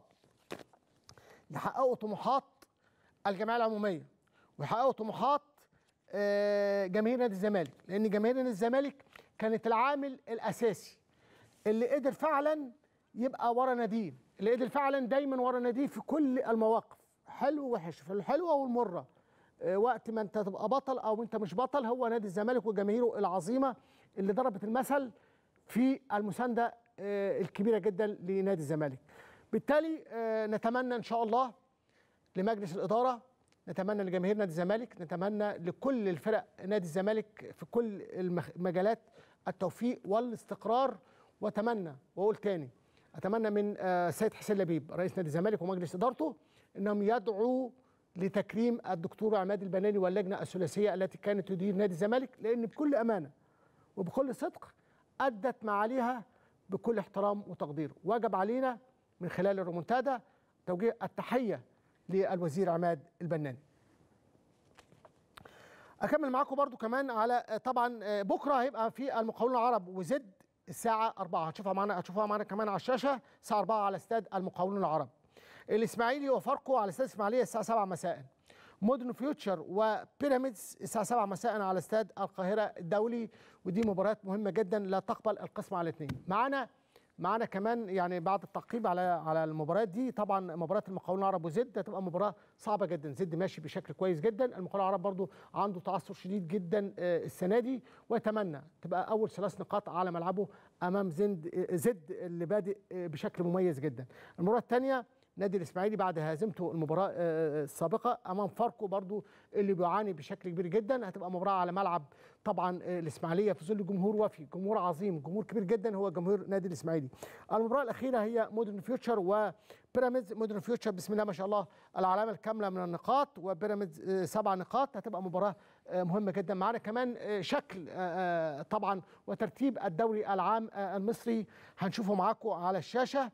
يحققوا طموحات الجمعيه العموميه ويحققوا طموحات آه، جماهير نادي الزمالك لان جماهير نادي الزمالك كانت العامل الاساسي اللي قدر فعلا يبقى ورا ناديه اللي قدر فعلا دايما ورا ناديه في كل المواقف حلو ووحش في الحلوه والمره آه، وقت ما انت تبقى بطل او انت مش بطل هو نادي الزمالك وجماهيره العظيمه اللي ضربت المثل في المسانده آه، الكبيره جدا لنادي الزمالك بالتالي آه، نتمنى ان شاء الله لمجلس الاداره نتمنى لجماهير نادي الزمالك نتمنى لكل الفرق نادي الزمالك في كل المخ- المجالات التوفيق والاستقرار واتمنى واقول تاني اتمنى من آه، السيد حسين لبيب رئيس نادي الزمالك ومجلس ادارته انهم يدعوا لتكريم الدكتور عماد البناني واللجنه الثلاثيه التي كانت تدير نادي الزمالك لان بكل امانه وبكل صدق ادت ما عليها بكل احترام وتقدير وجب علينا من خلال الرومنتادا توجيه التحيه للوزير عماد البناني اكمل معاكم برضو كمان على طبعا بكره هيبقى في المقاولون العرب وزد الساعه 4 هتشوفها معانا هتشوفها معانا كمان على الشاشه الساعه 4 على استاد المقاولون العرب الاسماعيلي وفاركو على استاد الاسماعيليه الساعه 7 مساء مودرن فيوتشر وبيراميدز الساعه 7 مساء على استاد القاهره الدولي ودي مباريات مهمه جدا لا تقبل القسم على الاثنين معانا معانا كمان يعني بعد التعقيب على على المباريات دي طبعا مباراه المقاولون العرب وزد هتبقى مباراه صعبه جدا زد ماشي بشكل كويس جدا المقاولون العرب برضو عنده تعثر شديد جدا آه، السنه دي واتمنى تبقى اول ثلاث نقاط على ملعبه امام زند آه، زد اللي بادئ آه، بشكل مميز جدا المباراه الثانيه نادي الاسماعيلي بعد هزيمته المباراه آه، السابقه امام فاركو برضو اللي بيعاني بشكل كبير جدا هتبقى مباراه على ملعب طبعا آه، الاسماعيليه في ظل جمهور وفي جمهور عظيم جمهور كبير جدا هو جمهور نادي الاسماعيلي المباراه الاخيره هي مودرن فيوتشر وبيراميدز مودرن فيوتشر بسم الله ما شاء الله العلامه الكامله من النقاط وبيراميدز آه، سبع نقاط هتبقى مباراه آه، مهمه جدا معانا كمان آه، شكل آه، آه، طبعا وترتيب الدوري العام آه، المصري هنشوفه معاكم على الشاشه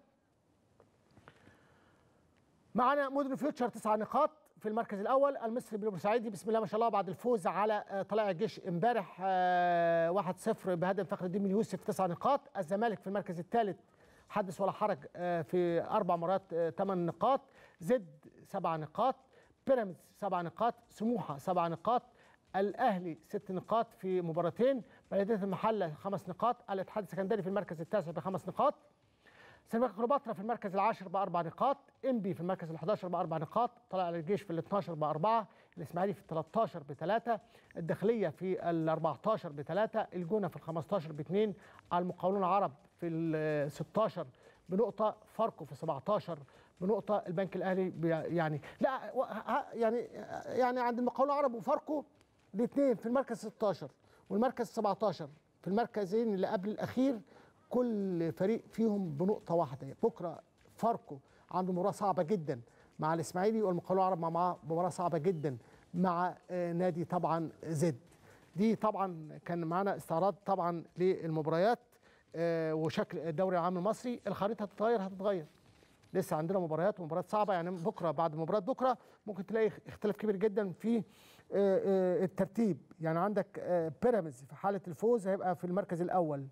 معانا مودرن فيوتشر تسع نقاط في المركز الاول المصري بالبورسعيدي بسم الله ما شاء الله بعد الفوز على آه، طلائع الجيش امبارح آه، 1-0 بهدف فخر الدين بن يوسف تسع نقاط الزمالك في المركز الثالث حدث ولا حرج آه، في اربع مرات آه، ثمان نقاط زد سبع نقاط بيراميدز سبع نقاط سموحه سبع نقاط الاهلي ست نقاط في مباراتين بلديه المحله خمس نقاط الاتحاد السكندري في المركز التاسع بخمس نقاط سيراميكا كليوباترا في المركز العاشر باربع نقاط انبي في المركز ال 11 باربع نقاط طلع على الجيش في ال 12 باربعه الاسماعيلي في ال 13 بثلاثه الداخليه في ال 14 بثلاثه الجونه في ال 15 باثنين المقاولون العرب في ال 16 بنقطه فاركو في 17 بنقطه البنك الاهلي بي- يعني لا و- ه- يعني يعني عند المقاولون العرب وفاركو الاثنين في المركز 16 والمركز 17 في المركزين اللي قبل الاخير كل فريق فيهم بنقطه واحده بكره فاركو عنده مباراه صعبه جدا مع الاسماعيلي والمقاولون العرب مع معاه مباراه صعبه جدا مع آه، نادي طبعا زد دي طبعا كان معانا استعراض طبعا للمباريات آه، وشكل الدوري العام المصري الخريطه هتتغير هتتغير لسه عندنا مباريات ومباريات صعبه يعني بكره بعد مباراه بكره ممكن تلاقي اختلاف كبير جدا في آه، آه، الترتيب يعني عندك آه، بيراميدز في حاله الفوز هيبقى في المركز الاول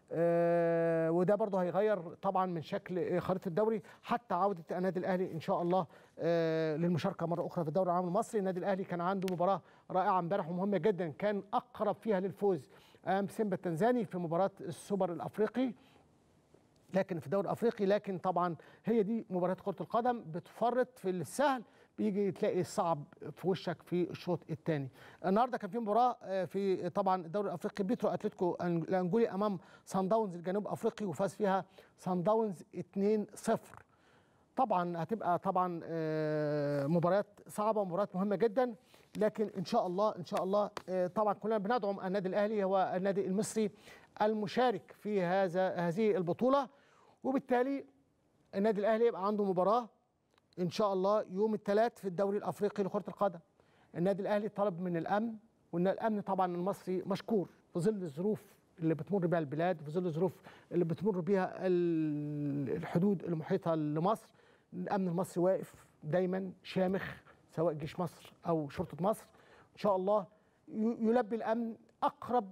آه، وده برضه هيغير طبعا من شكل خريطه الدوري حتى عوده النادي الاهلي ان شاء الله آه، للمشاركه مره اخرى في الدوري العام المصري النادي الاهلي كان عنده مباراه رائعه امبارح ومهمه جدا كان اقرب فيها للفوز امام سيمبا التنزاني في مباراه السوبر الافريقي لكن في الدوري الافريقي لكن طبعا هي دي مباراه كره القدم بتفرط في السهل بيجي تلاقي الصعب في وشك في الشوط الثاني النهارده كان في مباراه آه، في طبعا الدوري الافريقي بيترو اتلتيكو أن- الانجولي امام سان داونز الجنوب افريقي وفاز فيها سان داونز 2-0 طبعا هتبقى طبعا آه، مباريات صعبه ومباريات مهمه جدا لكن ان شاء الله ان شاء الله آه، طبعا كلنا بندعم النادي الاهلي هو النادي المصري المشارك في هذا هذه البطوله وبالتالي النادي الاهلي يبقى عنده مباراه ان شاء الله يوم الثلاث في الدوري الافريقي لكره القدم النادي الاهلي طلب من الامن وان الامن طبعا المصري مشكور في ظل الظروف اللي بتمر بها البلاد في ظل الظروف اللي بتمر بها ال- الحدود المحيطه لمصر الامن المصري واقف دايما شامخ سواء جيش مصر او شرطه مصر ان شاء الله ي- يلبي الامن اقرب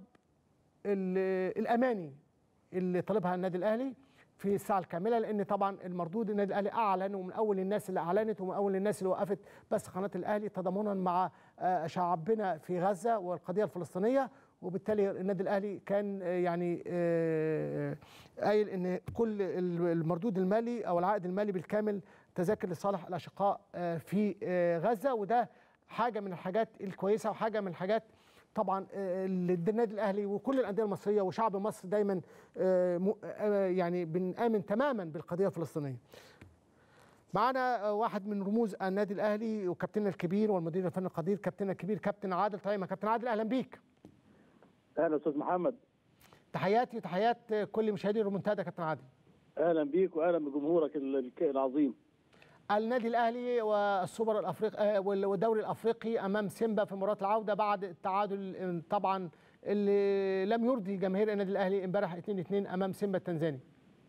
ال- الاماني اللي طلبها النادي الاهلي في الساعه الكامله لان طبعا المردود النادي الاهلي اعلن ومن اول الناس اللي اعلنت ومن اول الناس اللي وقفت بس قناه الاهلي تضامنا مع آه، شعبنا في غزه والقضيه الفلسطينيه وبالتالي النادي الاهلي كان آه، يعني آه، قايل ان كل المردود المالي او العائد المالي بالكامل تذاكر لصالح الاشقاء آه، في آه، غزه وده حاجه من الحاجات الكويسه وحاجه من الحاجات طبعا آه، اللي النادي الاهلي وكل الانديه المصريه وشعب مصر دايما آه، م- آه، يعني بنآمن تماما بالقضيه الفلسطينيه. معانا آه، واحد من رموز النادي الاهلي وكابتننا الكبير والمدير الفني القدير كابتننا الكبير كابتن عادل طعيمه كابتن عادل اهلا بيك. اهلا استاذ محمد تحياتي وتحيات آه، كل مشاهدي الرومنتادا كابتن عادل. اهلا بيك واهلا بجمهورك ال- الك- العظيم النادي الاهلي والسوبر الافريقي آه، وال- والدوري الافريقي امام سيمبا في مباراه العوده بعد التعادل آه، طبعا اللي لم يرضي جماهير النادي الاهلي امبارح 2-2 امام سيمبا التنزاني.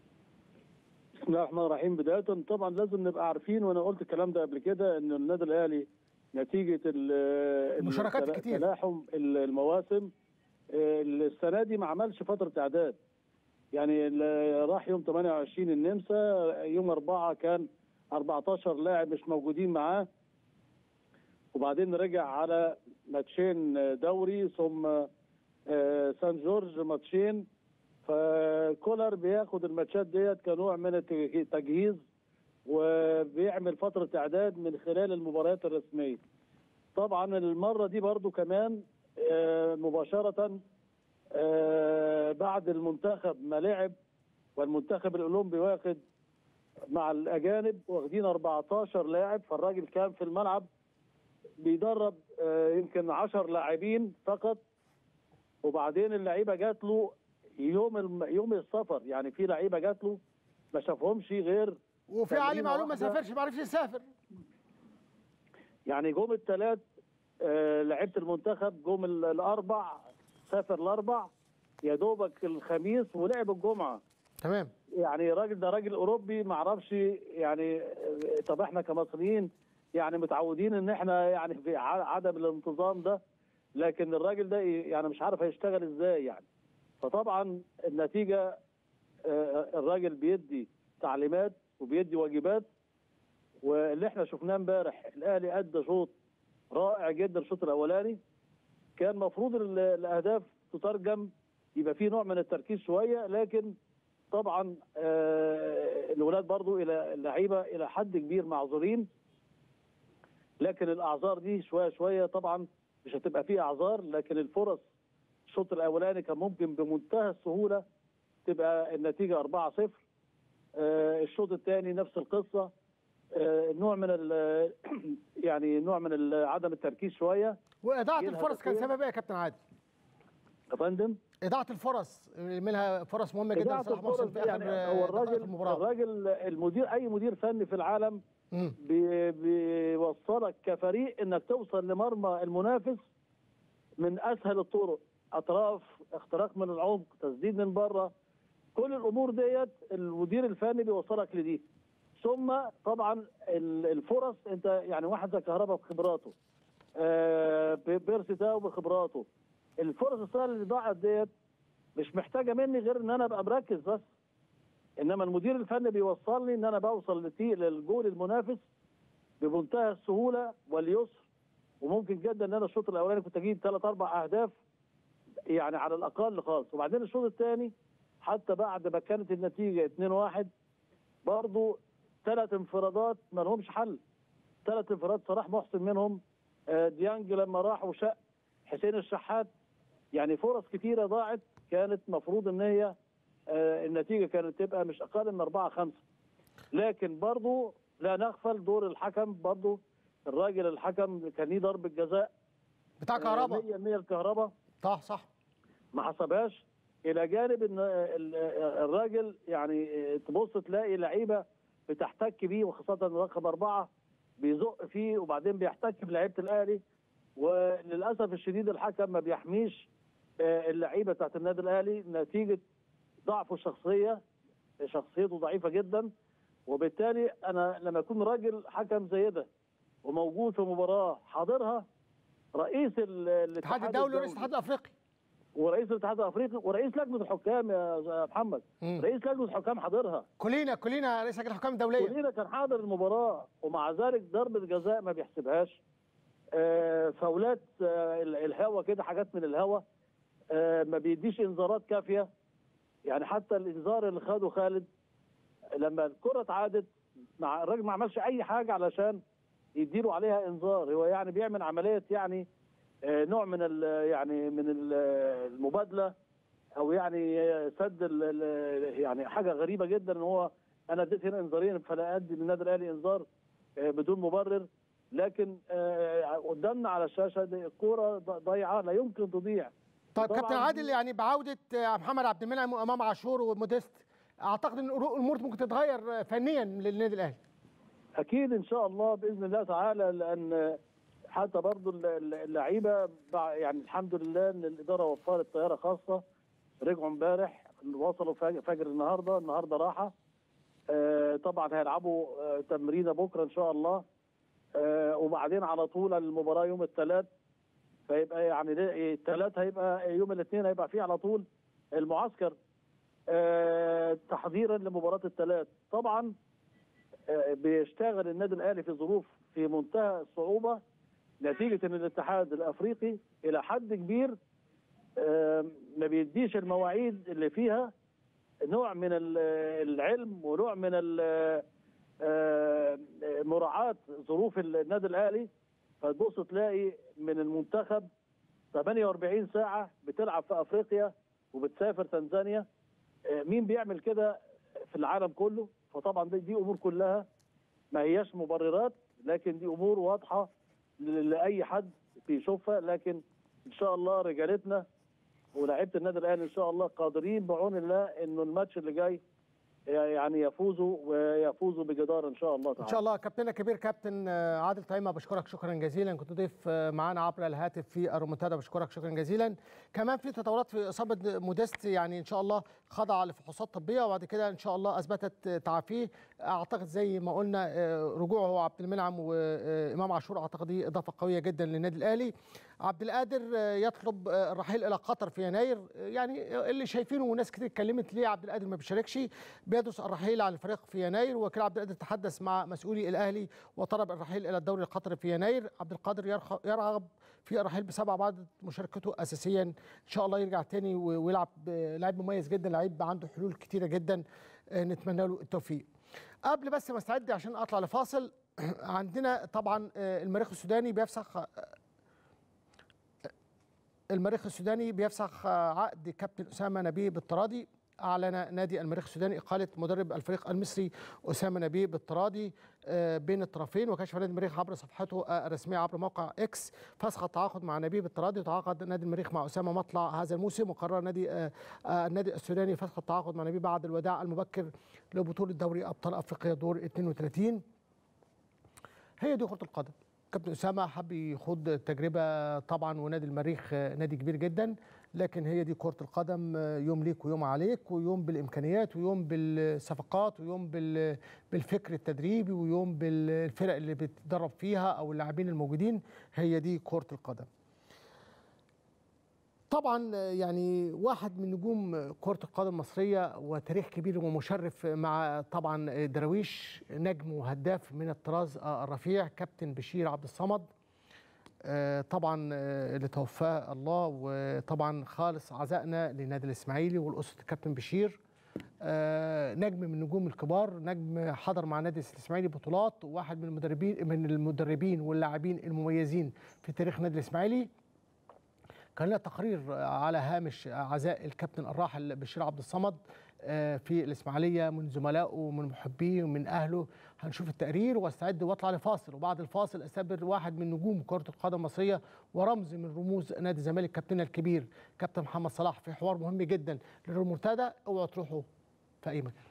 بسم الله الرحمن الرحيم بدايه طبعا لازم نبقى عارفين وانا قلت الكلام ده قبل كده ان النادي الاهلي نتيجه ال- المشاركات التلا- الكتير. تلاحم ال- المواسم آه، السنه دي ما عملش فتره اعداد يعني ال- راح يوم 28 النمسا يوم 4 كان 14 لاعب مش موجودين معاه وبعدين رجع على ماتشين دوري ثم آه، سان جورج ماتشين فكولر بياخد الماتشات ديت كنوع من التجهيز وبيعمل فترة إعداد من خلال المباريات الرسمية طبعا المرة دي برضو كمان آه، مباشرة آه، بعد المنتخب ما لعب والمنتخب الأولمبي واخد مع الأجانب واخدين 14 لاعب فالراجل كان في الملعب بيدرب آه، يمكن 10 لاعبين فقط وبعدين اللعيبه جات له يوم الم... يوم السفر يعني في لعيبه جات له ما شافهمش غير وفي علي تمرينة معلوم ما واحدة. سافرش ما عرفش يسافر. يعني جم الثلاث آه لعيبه المنتخب جم ال- الاربع سافر الاربع يا دوبك الخميس ولعب الجمعه تمام يعني راجل ده راجل اوروبي ما اعرفش يعني آه، طب احنا كمصريين يعني متعودين ان احنا يعني في ع- عدم الانتظام ده لكن الراجل ده ي- يعني مش عارف هيشتغل ازاي يعني فطبعا النتيجه آه، الراجل بيدي تعليمات وبيدي واجبات واللي احنا شفناه امبارح الاهلي ادى شوط رائع جدا الشوط الاولاني كان المفروض ال- الاهداف تترجم يبقى في نوع من التركيز شويه لكن طبعا آه، الولاد برضو الى اللعيبه الى حد كبير معذورين لكن الاعذار دي شويه شويه طبعا مش هتبقى فيه اعذار لكن الفرص الشوط الاولاني كان ممكن بمنتهى السهوله تبقى النتيجه 4-0 آه، الشوط الثاني نفس القصه آه، نوع من ال- يعني نوع من ال- عدم التركيز شويه واضاعه جه الفرص كان الهدفين. سبب ايه يا كابتن عادل؟ يا فندم اضاعه الفرص منها فرص مهمه جدا إذاعة لصلاح محسن الفرص في اخر يعني آه، هو دقائق الراجل المباراه الراجل المدير اي مدير فني في العالم مم. بي- بيوصلك كفريق انك توصل لمرمى المنافس من اسهل الطرق اطراف اختراق من العمق تسديد من بره كل الامور ديت المدير الفني بيوصلك لدي ثم طبعا ال- الفرص انت يعني واحد زي كهربا بخبراته آه، ب- بيرسي تاو بخبراته الفرص السهله اللي ضاعت ديت مش محتاجه مني غير ان انا ابقى مركز بس انما المدير الفني بيوصلني ان انا بوصل لتي- للجول المنافس بمنتهى السهوله واليسر وممكن جدا ان انا الشوط الاولاني كنت اجيب ثلاث اربع اهداف يعني على الاقل خالص وبعدين الشوط الثاني حتى بعد ما كانت النتيجه 2-1 برضه ثلاث انفرادات ما لهمش حل ثلاث انفرادات صلاح محسن منهم آه، ديانج لما راح وشق حسين الشحات يعني فرص كتيره ضاعت كانت مفروض ان هي آه، النتيجه كانت تبقى مش اقل من 4 5 لكن برضو لا نغفل دور الحكم برضو الراجل الحكم كان ليه ضربه جزاء بتاع كهربا 100 100 الكهرباء صح صح ما حسبهاش الى جانب ان ال- الراجل يعني تبص تلاقي لعيبه بتحتك بيه وخاصه رقم اربعه بيزق فيه وبعدين بيحتك بلعيبه الاهلي وللاسف الشديد الحكم ما بيحميش آه، اللعيبه بتاعت النادي الاهلي نتيجه ضعفه الشخصيه شخصيته ضعيفه جدا وبالتالي انا لما يكون راجل حكم زي ده وموجود في مباراه حاضرها رئيس ال- الاتحاد الدولي ورئيس الاتحاد الافريقي ورئيس الاتحاد الافريقي ورئيس لجنه الحكام يا يا محمد مم. رئيس لجنه الحكام حاضرها كلنا كلنا رئيس لجنه الحكام الدوليه كلنا كان حاضر المباراه ومع ذلك ضربه جزاء ما بيحسبهاش آه، فاولات آه، ال- الهوا كده حاجات من الهوا آه، ما بيديش انذارات كافيه يعني حتى الانذار اللي خده خالد لما الكره اتعادت مع الراجل ما عملش اي حاجه علشان يديله عليها انذار هو يعني بيعمل عمليه يعني آه، نوع من ال- يعني من ال- المبادله او يعني سد ال- ال- يعني حاجه غريبه جدا ان هو انا اديت هنا انذارين فلا ادي للنادي الاهلي انذار آه، بدون مبرر لكن آه، قدامنا على الشاشه دي الكوره ض- ضايعه لا يمكن تضيع طيب طبعاً كابتن دي- عادل يعني بعوده آه، محمد عبد المنعم وامام عاشور وموديست اعتقد ان الامور ممكن تتغير آه، فنيا للنادي الاهلي اكيد ان شاء الله باذن الله تعالى لان حتى برضو الل- الل- اللعيبه بع- يعني الحمد لله ان الاداره وفرت طياره خاصه رجعوا امبارح وصلوا فج- فجر النهارده النهارده راحه آه، طبعا هيلعبوا آه، تمرينه بكره ان شاء الله آه، وبعدين على طول المباراه يوم الثلاث فيبقى يعني ده- الثلاث هيبقى يوم الاثنين هيبقى فيه على طول المعسكر آه، تحضيرا لمباراه الثلاث طبعا آه، بيشتغل النادي الاهلي في ظروف في منتهى الصعوبه نتيجه ان الاتحاد الافريقي الى حد كبير آه، ما بيديش المواعيد اللي فيها نوع من ال- العلم ونوع من ال- آه، مراعاه ظروف النادي الاهلي فتبص تلاقي من المنتخب 48 ساعه بتلعب في افريقيا وبتسافر تنزانيا آه، مين بيعمل كده في العالم كله فطبعا دي, دي امور كلها ما هياش مبررات لكن دي امور واضحه ل- لاي حد بيشوفها لكن ان شاء الله رجالتنا ولاعيبه النادي الاهلي ان شاء الله قادرين بعون الله انه الماتش اللي جاي يعني يفوزوا ويفوزوا بجداره ان شاء الله تعالى ان شاء الله كابتننا الكبير كابتن آه، عادل طيمه بشكرك شكرا جزيلا كنت ضيف آه، معانا عبر الهاتف في الرومنتادا بشكرك شكرا جزيلا كمان في تطورات في اصابه موديست يعني ان شاء الله خضع لفحوصات طبيه وبعد كده ان شاء الله اثبتت آه، تعافيه اعتقد زي ما قلنا آه، رجوعه عبد المنعم وامام عاشور اعتقد دي اضافه قويه جدا للنادي الاهلي عبد القادر آه، يطلب آه، الرحيل الى قطر في يناير آه، يعني اللي شايفينه وناس كتير اتكلمت ليه عبد القادر ما بيشاركش بيدرس الرحيل عن الفريق في يناير وكيل عبد القادر تحدث مع مسؤولي الاهلي وطلب الرحيل الى الدوري القطري في يناير عبد القادر يرخ- يرغب في الرحيل بسبعه بعد مشاركته اساسيا ان شاء الله يرجع تاني و- ويلعب آه، لاعب مميز جدا لعيب عنده حلول كتيره جدا آه، نتمنى له التوفيق قبل بس ما استعد عشان اطلع لفاصل عندنا طبعا آه، المريخ السوداني بيفسخ المريخ السوداني بيفسخ عقد كابتن اسامه نبيه بالطرادي اعلن نادي المريخ السوداني اقاله مدرب الفريق المصري اسامه نبيه بالتراضي آه، بين الطرفين وكشف نادي المريخ عبر صفحته آه، الرسميه عبر موقع اكس فسخ التعاقد مع نبيه بالتراضي وتعاقد نادي المريخ مع اسامه مطلع هذا الموسم وقرر نادي آه، آه، النادي السوداني فسخ التعاقد مع نبيه بعد الوداع المبكر لبطوله دوري ابطال افريقيا دور 32 هي دي كره القدم كابتن اسامه حب يخوض تجربه طبعا ونادي المريخ آه، نادي كبير جدا لكن هي دي كره القدم آه، يوم ليك ويوم عليك ويوم بالامكانيات ويوم بالصفقات ويوم بال- بالفكر التدريبي ويوم بالفرق اللي بتدرب فيها او اللاعبين الموجودين هي دي كره القدم طبعا يعني واحد من نجوم كرة القدم المصرية وتاريخ كبير ومشرف مع طبعا درويش نجم وهداف من الطراز الرفيع كابتن بشير عبد الصمد آه، طبعا آه، اللي توفاه الله وطبعا خالص عزائنا لنادي الاسماعيلي والاسره الكابتن بشير آه، نجم من النجوم الكبار نجم حضر مع نادي الاسماعيلي بطولات وواحد من المدربين من المدربين واللاعبين المميزين في تاريخ النادي الاسماعيلي كان لنا تقرير على هامش عزاء الكابتن الراحل بشير عبد الصمد آه، في الاسماعيليه من زملائه ومن محبيه ومن اهله هنشوف التقرير واستعد واطلع لفاصل وبعد الفاصل استقبل واحد من نجوم كره القدم المصريه ورمز من رموز نادي الزمالك كابتننا الكبير كابتن محمد صلاح في حوار مهم جدا للريمونتادا اوعوا تروحوا في اي مكان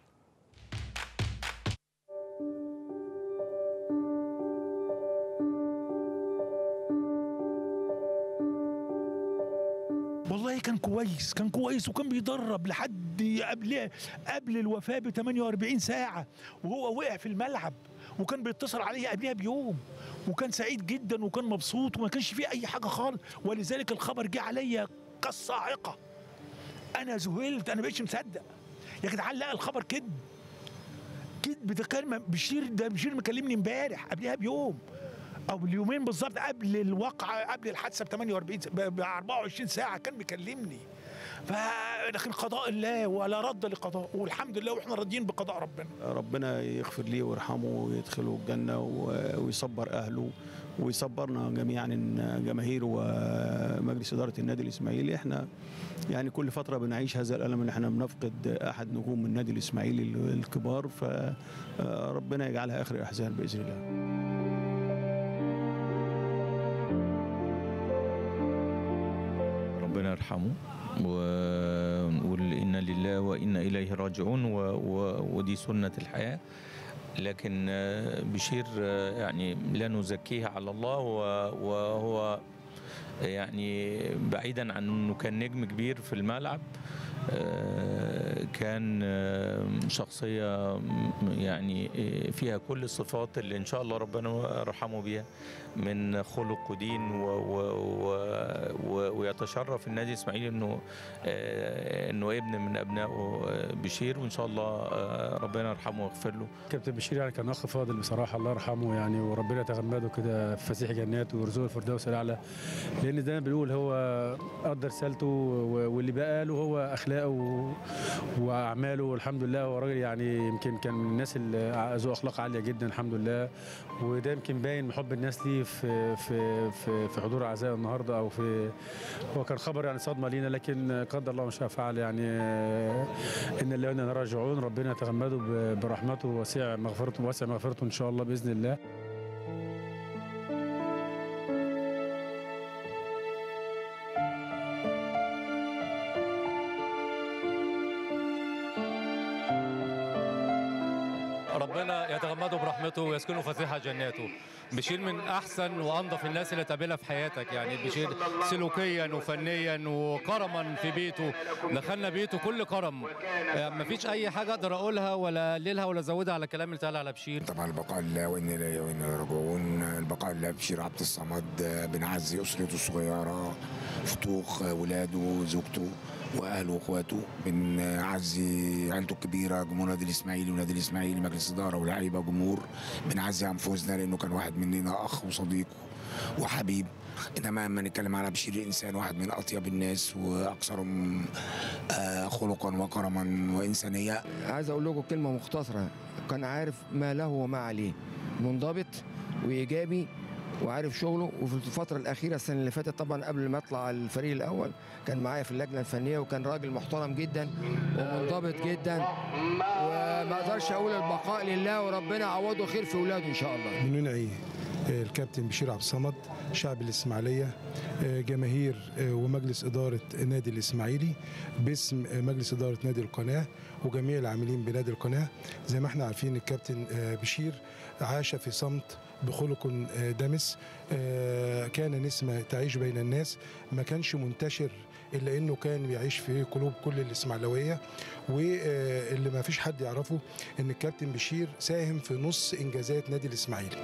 والله كان كويس كان كويس وكان بيدرب لحد قبل قبل الوفاه ب 48 ساعه وهو وقع في الملعب وكان بيتصل عليا قبلها بيوم وكان سعيد جدا وكان مبسوط وما كانش فيه اي حاجه خالص ولذلك الخبر جه عليا كالصاعقه انا ذهلت انا بقيتش مصدق يا جدعان لا الخبر كذب كذب ده كلمه بشير ده بشير مكلمني امبارح قبلها بيوم او اليومين بالظبط قبل الواقعه قبل الحادثه ب 48 س- ب ب 24 ساعه كان بيكلمني ف لكن قضاء الله ولا رد لقضاء والحمد لله واحنا راضيين بقضاء ربنا ربنا يغفر ليه ويرحمه ويدخله الجنة و- ويصبر أهله ويصبرنا جميعا إن جماهير ومجلس إدارة النادي الإسماعيلي إحنا يعني كل فترة بنعيش هذا الألم إن إحنا بنفقد أحد نجوم من النادي الإسماعيلي الكبار فربنا يجعلها آخر الأحزان بإذن الله ربنا يرحمه ونقول إنا لله وإنا إليه راجعون و... و... ودي سنة الحياة لكن آه، بشير آه، يعني لا نزكيه على الله و- وهو يعني بعيدا عن انه كان نجم كبير في الملعب آه، كان آه، شخصية م- يعني آه، فيها كل الصفات اللي إن شاء الله ربنا يرحمه بيها من خلق ودين و و و و ويتشرف النادي الإسماعيلي إنه آه، إنه ابن من أبنائه آه، بشير وإن شاء الله آه، ربنا يرحمه ويغفر له كابتن بشير يعني كان اخ فاضل بصراحه الله يرحمه يعني وربنا يتغمده كده في فسيح جناته ويرزقه الفردوس الاعلى لان زي ما بنقول هو قدر رسالته و- واللي بقى له هو اخلاقه و- واعماله والحمد لله هو راجل يعني يمكن كان من الناس اللي ذو اخلاق عاليه جدا الحمد لله وده يمكن باين من حب الناس ليه في في في, في حضور عزاء النهارده او في هو كان خبر يعني صدمه لينا لكن قدر الله ما شاء فعل يعني آه، ان الله وانا راجعون ربنا يتغمده ب- برحمته وسع مغفرته واسع مغفرته ان شاء الله باذن الله ربنا يتغمده برحمته ويسكنه فسيح جناته بشير من احسن وانظف الناس اللي تقابلها في حياتك يعني بشير سلوكيا وفنيا وكرما في بيته دخلنا بيته كل كرم يعني مفيش اي حاجه اقدر اقولها ولا اقللها ولا ازودها على الكلام اللي اتقال على بشير طبعا البقاء لله وانا اليه وانا راجعون البقاء لله بشير عبد الصمد بنعزي اسرته الصغيره فطوخ ولاده زوجته واهله واخواته بنعزي عيلته الكبيره جمهور نادي الاسماعيلي ونادي الاسماعيلي مجلس اداره ولاعيبه وجمهور بنعزي عن فوزنا لانه كان واحد مننا اخ وصديق وحبيب انما لما نتكلم على بشير انسان واحد من اطيب الناس واكثرهم آه، خلقا وكرما وانسانيه عايز اقول لكم كلمه مختصره كان عارف ما له وما عليه منضبط وايجابي وعارف شغله وفي الفتره الاخيره السنه اللي فاتت طبعا قبل ما اطلع الفريق الاول كان معايا في اللجنه الفنيه وكان راجل محترم جدا ومنضبط جدا وما اقدرش اقول البقاء لله وربنا يعوضه خير في اولاده ان شاء الله بننعي الكابتن بشير عبد الصمد شعب الإسماعيلية جماهير ومجلس إدارة نادي الإسماعيلي باسم مجلس إدارة نادي القناة وجميع العاملين بنادي القناة زي ما احنا عارفين الكابتن بشير عاش في صمت بخلق دمس كان نسمة تعيش بين الناس ما كانش منتشر الا انه كان بيعيش في قلوب كل الاسماعيلاويه واللي ما فيش حد يعرفه ان الكابتن بشير ساهم في نص انجازات نادي الاسماعيلي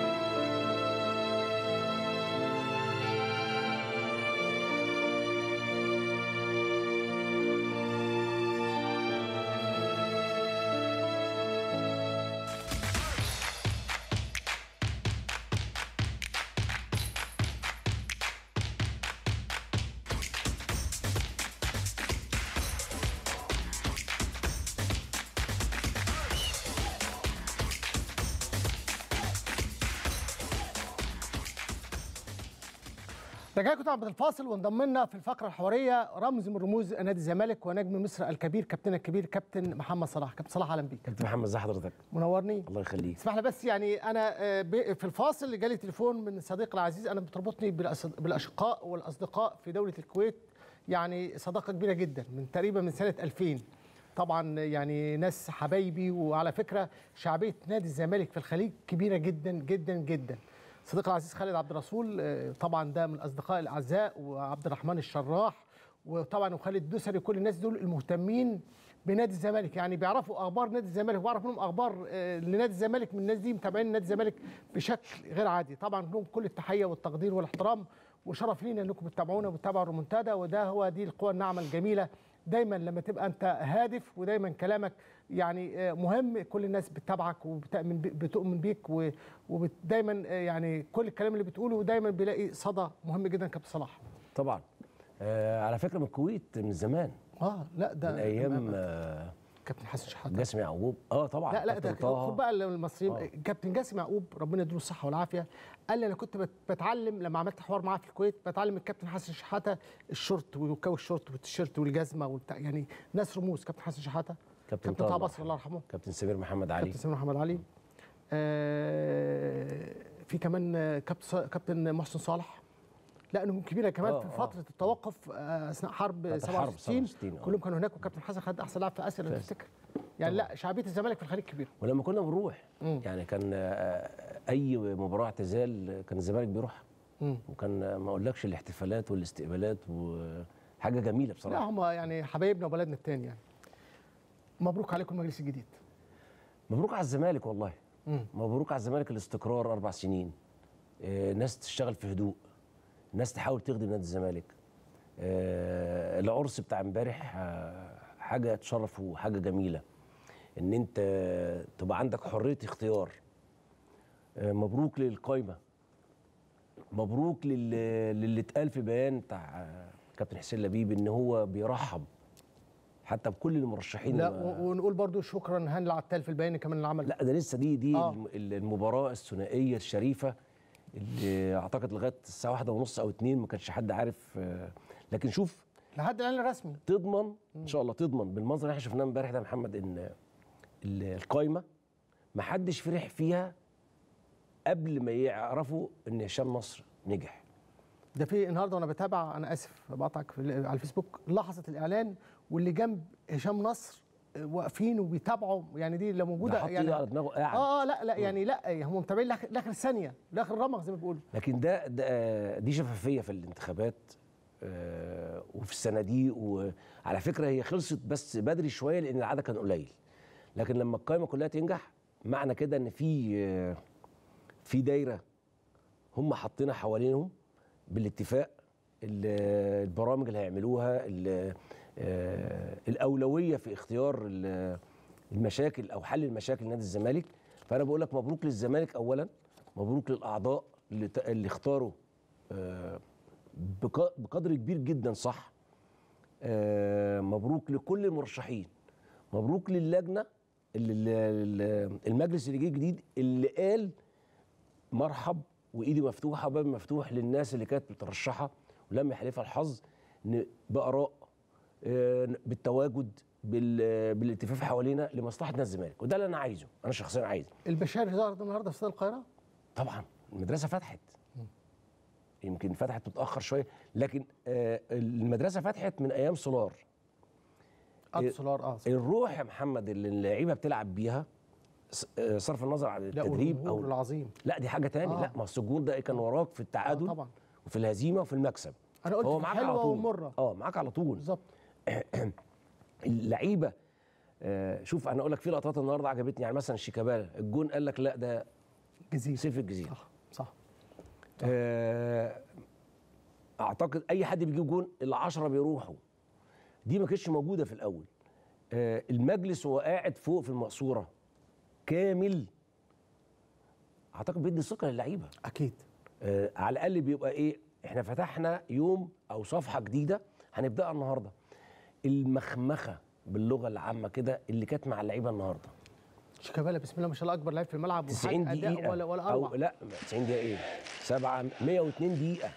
رجعكم طبعا بعد الفاصل وانضم لنا في الفقره الحواريه رمز من رموز نادي الزمالك ونجم مصر الكبير كابتن الكبير كابتن محمد صلاح كابتن صلاح اهلا بيك كابتن محمد ازي حضرتك منورني الله يخليك اسمح لي بس يعني انا آه، ب- في الفاصل جالي تليفون من صديقي العزيز انا بتربطني بالأص- بالاشقاء والاصدقاء في دوله الكويت يعني صداقه كبيره جدا من تقريبا من سنه 2000 طبعا يعني ناس حبايبي وعلى فكره شعبيه نادي الزمالك في الخليج كبيره جدا جدا جدا صديقي العزيز خالد عبد الرسول آه، طبعا ده من الاصدقاء الاعزاء وعبد الرحمن الشراح وطبعا وخالد الدوسري كل الناس دول المهتمين بنادي الزمالك يعني بيعرفوا اخبار نادي الزمالك وبعرف منهم اخبار آه، لنادي الزمالك من الناس دي متابعين نادي الزمالك بشكل غير عادي طبعا لهم كل التحيه والتقدير والاحترام وشرف لينا انكم بتتابعونا وبتتابعوا الريمونتادا وده هو دي القوى الناعمه الجميله دايما لما تبقى انت هادف ودايما كلامك يعني آه، مهم كل الناس بتتابعك وبتؤمن بي- بتؤمن بيك ودايما يعني كل الكلام اللي بتقوله دايما بيلاقي صدى مهم جدا كابتن صلاح طبعا آه على فكره من الكويت من زمان اه لا ده من ايام آه كابتن حسن شحاته جاسم يعقوب اه طبعا لا لا ده كابتن طه. خد بقى المصريين كابتن جاسم يعقوب ربنا يديله الصحه والعافيه قال لي انا كنت بت- بتعلم لما عملت حوار معاه في الكويت بتعلم الكابتن حسن شحاته الشورت وكاو الشورت والتيشيرت والجزمه والبتاع يعني ناس رموز كابتن حسن شحاته كابتن كابتن طه طه بصري الله يرحمه كابتن سمير محمد علي كابتن سمير محمد علي آه في كمان آه، كابتن ص- كابتن محسن صالح لا نجوم كبيره كمان آه، في آه. فتره التوقف آه، اثناء حرب بتاعت الحرب 67 67 آه. كلهم كانوا هناك وكابتن حسن خد احسن لاعب في اسيا لو فاز. تفتكر يعني لا شعبيه الزمالك في الخليج كبيره ولما كنا بنروح يعني كان آه، اي مباراه اعتزال كان الزمالك بيروح مم. وكان آه، ما اقولكش الاحتفالات والاستقبالات وحاجه جميله لا بصراحه هم يعني حبايبنا وبلدنا التاني يعني مبروك عليكم المجلس الجديد مبروك على الزمالك والله مم. مبروك على الزمالك الاستقرار اربع سنين آه، ناس تشتغل في هدوء ناس تحاول تخدم نادي الزمالك آه، العرس بتاع امبارح آه، حاجه تشرف وحاجه جميله ان انت تبقى عندك حريه اختيار آه، مبروك للقايمه مبروك لل- للي اتقال في بيان بتاع آه، كابتن حسين لبيب ان هو بيرحب حتى بكل المرشحين لا اللي- و- ونقول برضو شكرا هاني العتال في البيان كمان اللي عمل لا ده لسه دي دي آه. الم- المباراه الثنائيه الشريفه اللي اعتقد لغايه الساعه واحدة ونص او اتنين ما كانش حد عارف آه، لكن شوف لحد الان الرسمي تضمن ان شاء الله تضمن بالمنظر اللي احنا شفناه امبارح ده يا محمد ان ال- القايمه ما حدش فرح فيها قبل ما يعرفوا ان هشام نصر نجح ده في النهارده وانا بتابع انا اسف بقطعك في ال- على الفيسبوك لحظه الاعلان واللي جنب هشام نصر آه، واقفين وبيتابعوا يعني دي لو موجوده ده حاط يعني ايده على دماغه قاعد اه اه لا لا يعني لا هم متابعين لاخر لاخر ثانيه لاخر رمق زي ما بيقولوا لكن ده, ده آه، دي شفافيه في الانتخابات آه، وفي الصناديق وعلى فكره هي خلصت بس بدري شويه لان العدد كان قليل لكن لما القائمه كلها تنجح معنى كده ان في آه، في دايره هم حاطينها حوالينهم بالاتفاق ال- البرامج اللي هيعملوها ال- آه، الاولويه في اختيار ال- المشاكل او حل المشاكل نادي الزمالك فانا بقول لك مبروك للزمالك اولا مبروك للاعضاء اللي, ت- اللي اختاروا آه، بق- بقدر كبير جدا صح آه، مبروك لكل المرشحين مبروك للجنه اللي اللي- المجلس اللي جه جديد اللي قال مرحب وايدي مفتوحه وباب مفتوح للناس اللي كانت مترشحه ولم يحالفها الحظ إن باراء آه، بالتواجد بال- بالالتفاف حوالينا لمصلحه نادي الزمالك وده اللي انا عايزه انا شخصيا عايزه البشاري ظهرت النهارده في استاد القاهره طبعا المدرسه فتحت يمكن فتحت متاخر شويه لكن آه، المدرسه فتحت من ايام سولار اه سولار اه الروح يا محمد اللي اللعيبه بتلعب بيها س- آه، صرف النظر عن لا التدريب والجمهور العظيم لا دي حاجه تاني آه. لا ما أصل الجون ده كان وراك في التعادل آه طبعا. وفي الهزيمه وفي المكسب انا قلت هو في معاك على حلوه طول ومره اه معاك على طول بالظبط اللعيبه آه شوف انا اقول لك في لقطات النهارده عجبتني يعني مثلا شيكابالا الجون قال لك لا ده جزيره سيف الجزيره صح صح آه اعتقد اي حد بيجيب جون العشرة بيروحوا دي ما كانتش موجوده في الاول آه المجلس وهو قاعد فوق في المقصوره كامل اعتقد بيدي ثقه للعيبه اكيد آه على الاقل بيبقى ايه احنا فتحنا يوم او صفحه جديده هنبداها النهارده المخمخه باللغه العامه كده اللي كانت مع اللعيبه النهارده شيكابالا بسم الله ما شاء الله اكبر لعيب في الملعب 90 وحاجة أداء دقيقة ولا ولا أو اروع لا 90 دقيقة إيه؟ 7 102 دقيقة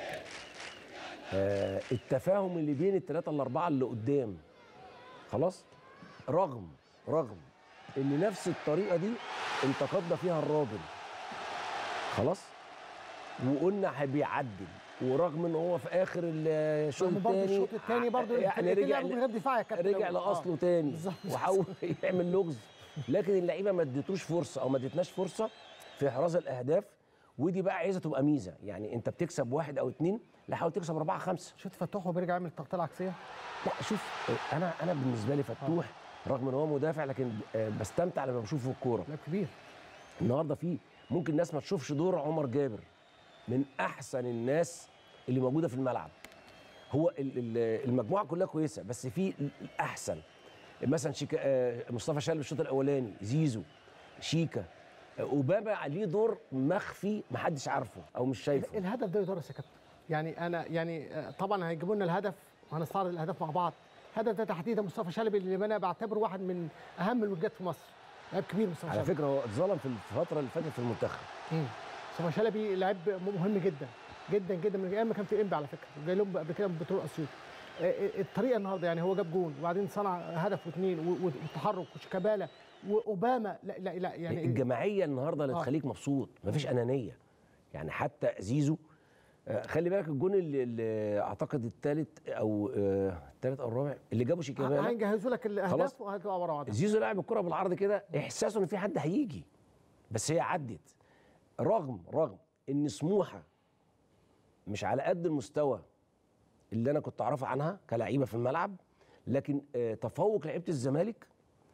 آه التفاهم اللي بين الثلاثة الأربعة اللي قدام خلاص رغم رغم إن نفس الطريقة دي انتقدنا فيها الراجل خلاص وقلنا بيعدل ورغم ان هو في اخر الشوط رغم برضه الثاني الشوط الثاني برضه يعني رجع من غير دفاع يا كابتن رجع آه. لاصله تاني بالظبط. وحاول يعمل لغز لكن اللعيبه ما اديتوش فرصه او ما اديتناش فرصه في احراز الاهداف ودي بقى عايزه تبقى ميزه يعني انت بتكسب واحد او اتنين لا حاول تكسب اربعه خمسه شفت فتوح وهو بيرجع يعمل التغطيه العكسيه لا شوف انا انا بالنسبه لي فتوح رغم ان هو مدافع لكن آه، بستمتع لما بشوفه الكوره لا كبير النهارده في ممكن الناس ما تشوفش دور عمر جابر من احسن الناس اللي موجوده في الملعب هو ال- ال- المجموعه كلها كويسه بس في ال- الاحسن مثلا شيكا آه، مصطفى شلبي الشوط الاولاني زيزو شيكا آه، اوباما عليه دور مخفي محدش عارفه او مش شايفه الهدف ده يدرس يا كابتن يعني انا يعني آه، طبعا هيجيبوا لنا الهدف وهنستعرض الاهداف مع بعض الهدف ده تحديدا مصطفى شلبي اللي انا بعتبره واحد من اهم الوجات في مصر لاعب كبير مصطفى على شلبي فكره هو اتظلم في الفتره اللي فاتت في المنتخب مم. مصطفى شلبي لاعب مهم جدا جدا جدا من ايام ما كان في انبي على فكره جاي لهم قبل كده من بترول اسيوط آه، آه، الطريقه النهارده يعني هو جاب جون وبعدين صنع هدف واثنين و- و- والتحرك وشيكابالا واوباما لا لا لا يعني الجماعيه النهارده اللي آه. تخليك مبسوط مفيش انانيه يعني حتى زيزو آه، خلي بالك الجون اللي, اللي اعتقد الثالث او آه، الثالث او الرابع اللي جابه شيكابالا هيجهزوا لك الاهداف خلاص. وهتبقى ورا بعض زيزو لعب الكره بالعرض كده احساسه ان في حد هيجي بس هي عدت رغم رغم ان سموحه مش على قد المستوى اللي انا كنت اعرفه عنها كلعيبه في الملعب لكن آه، تفوق لعيبه الزمالك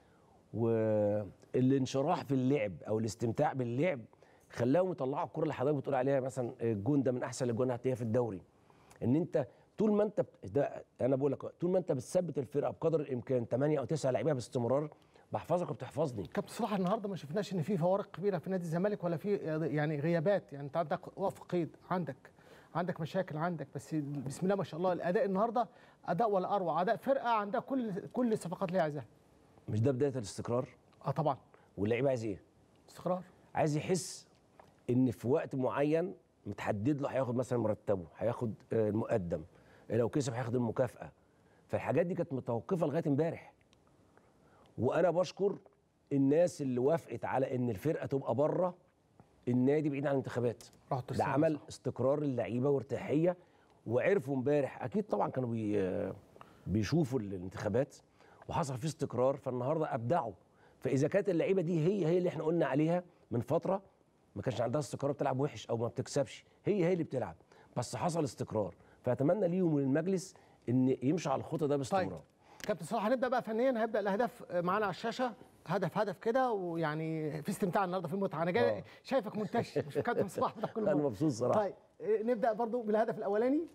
والانشراح في اللعب او الاستمتاع باللعب خلاهم يطلعوا الكره اللي حضرتك بتقول عليها مثلا الجون ده من احسن الجون اللي هتلاقيها في الدوري ان انت طول ما انت بت- ده انا بقول لك طول ما انت بتثبت الفرقه بقدر الامكان 8 او 9 لعيبه باستمرار بحفظك وبتحفظني كابتن صلاح النهارده ما شفناش ان في فوارق كبيره في نادي الزمالك ولا في يعني غيابات يعني انت عندك وقف قيد عندك عندك مشاكل عندك بس بسم الله ما شاء الله الاداء النهارده اداء ولا اروع اداء فرقه عندها كل كل الصفقات اللي هي عايزاها مش ده بدايه الاستقرار اه طبعا واللعيب عايز ايه استقرار عايز يحس ان في وقت معين متحدد له هياخد مثلا مرتبه هياخد آه، المقدم لو كسب هياخد المكافاه فالحاجات دي كانت متوقفه لغايه امبارح وانا بشكر الناس اللي وافقت على ان الفرقه تبقى بره النادي بعيد عن الانتخابات راحوا ده ترسانة، عمل استقرار للعيبه وارتياحيه وعرفوا امبارح اكيد طبعا كانوا بي بيشوفوا الانتخابات وحصل فيه استقرار فالنهارده ابدعوا فاذا كانت اللعيبه دي هي هي اللي احنا قلنا عليها من فتره ما كانش عندها استقرار بتلعب وحش او ما بتكسبش هي هي اللي بتلعب بس حصل استقرار فاتمنى ليهم وللمجلس ان يمشوا على الخطه ده باستمرار طيب كابتن صلاح هنبدا بقى فنيا هيبدا الاهداف معانا على الشاشه هدف هدف كده ويعني في استمتاع النهارده في متعه انا جاي آه. شايفك منتشر مش كابتن صلاح بتاع كل انا مره مبسوط صراحه طيب آه، نبدا برضو بالهدف الاولاني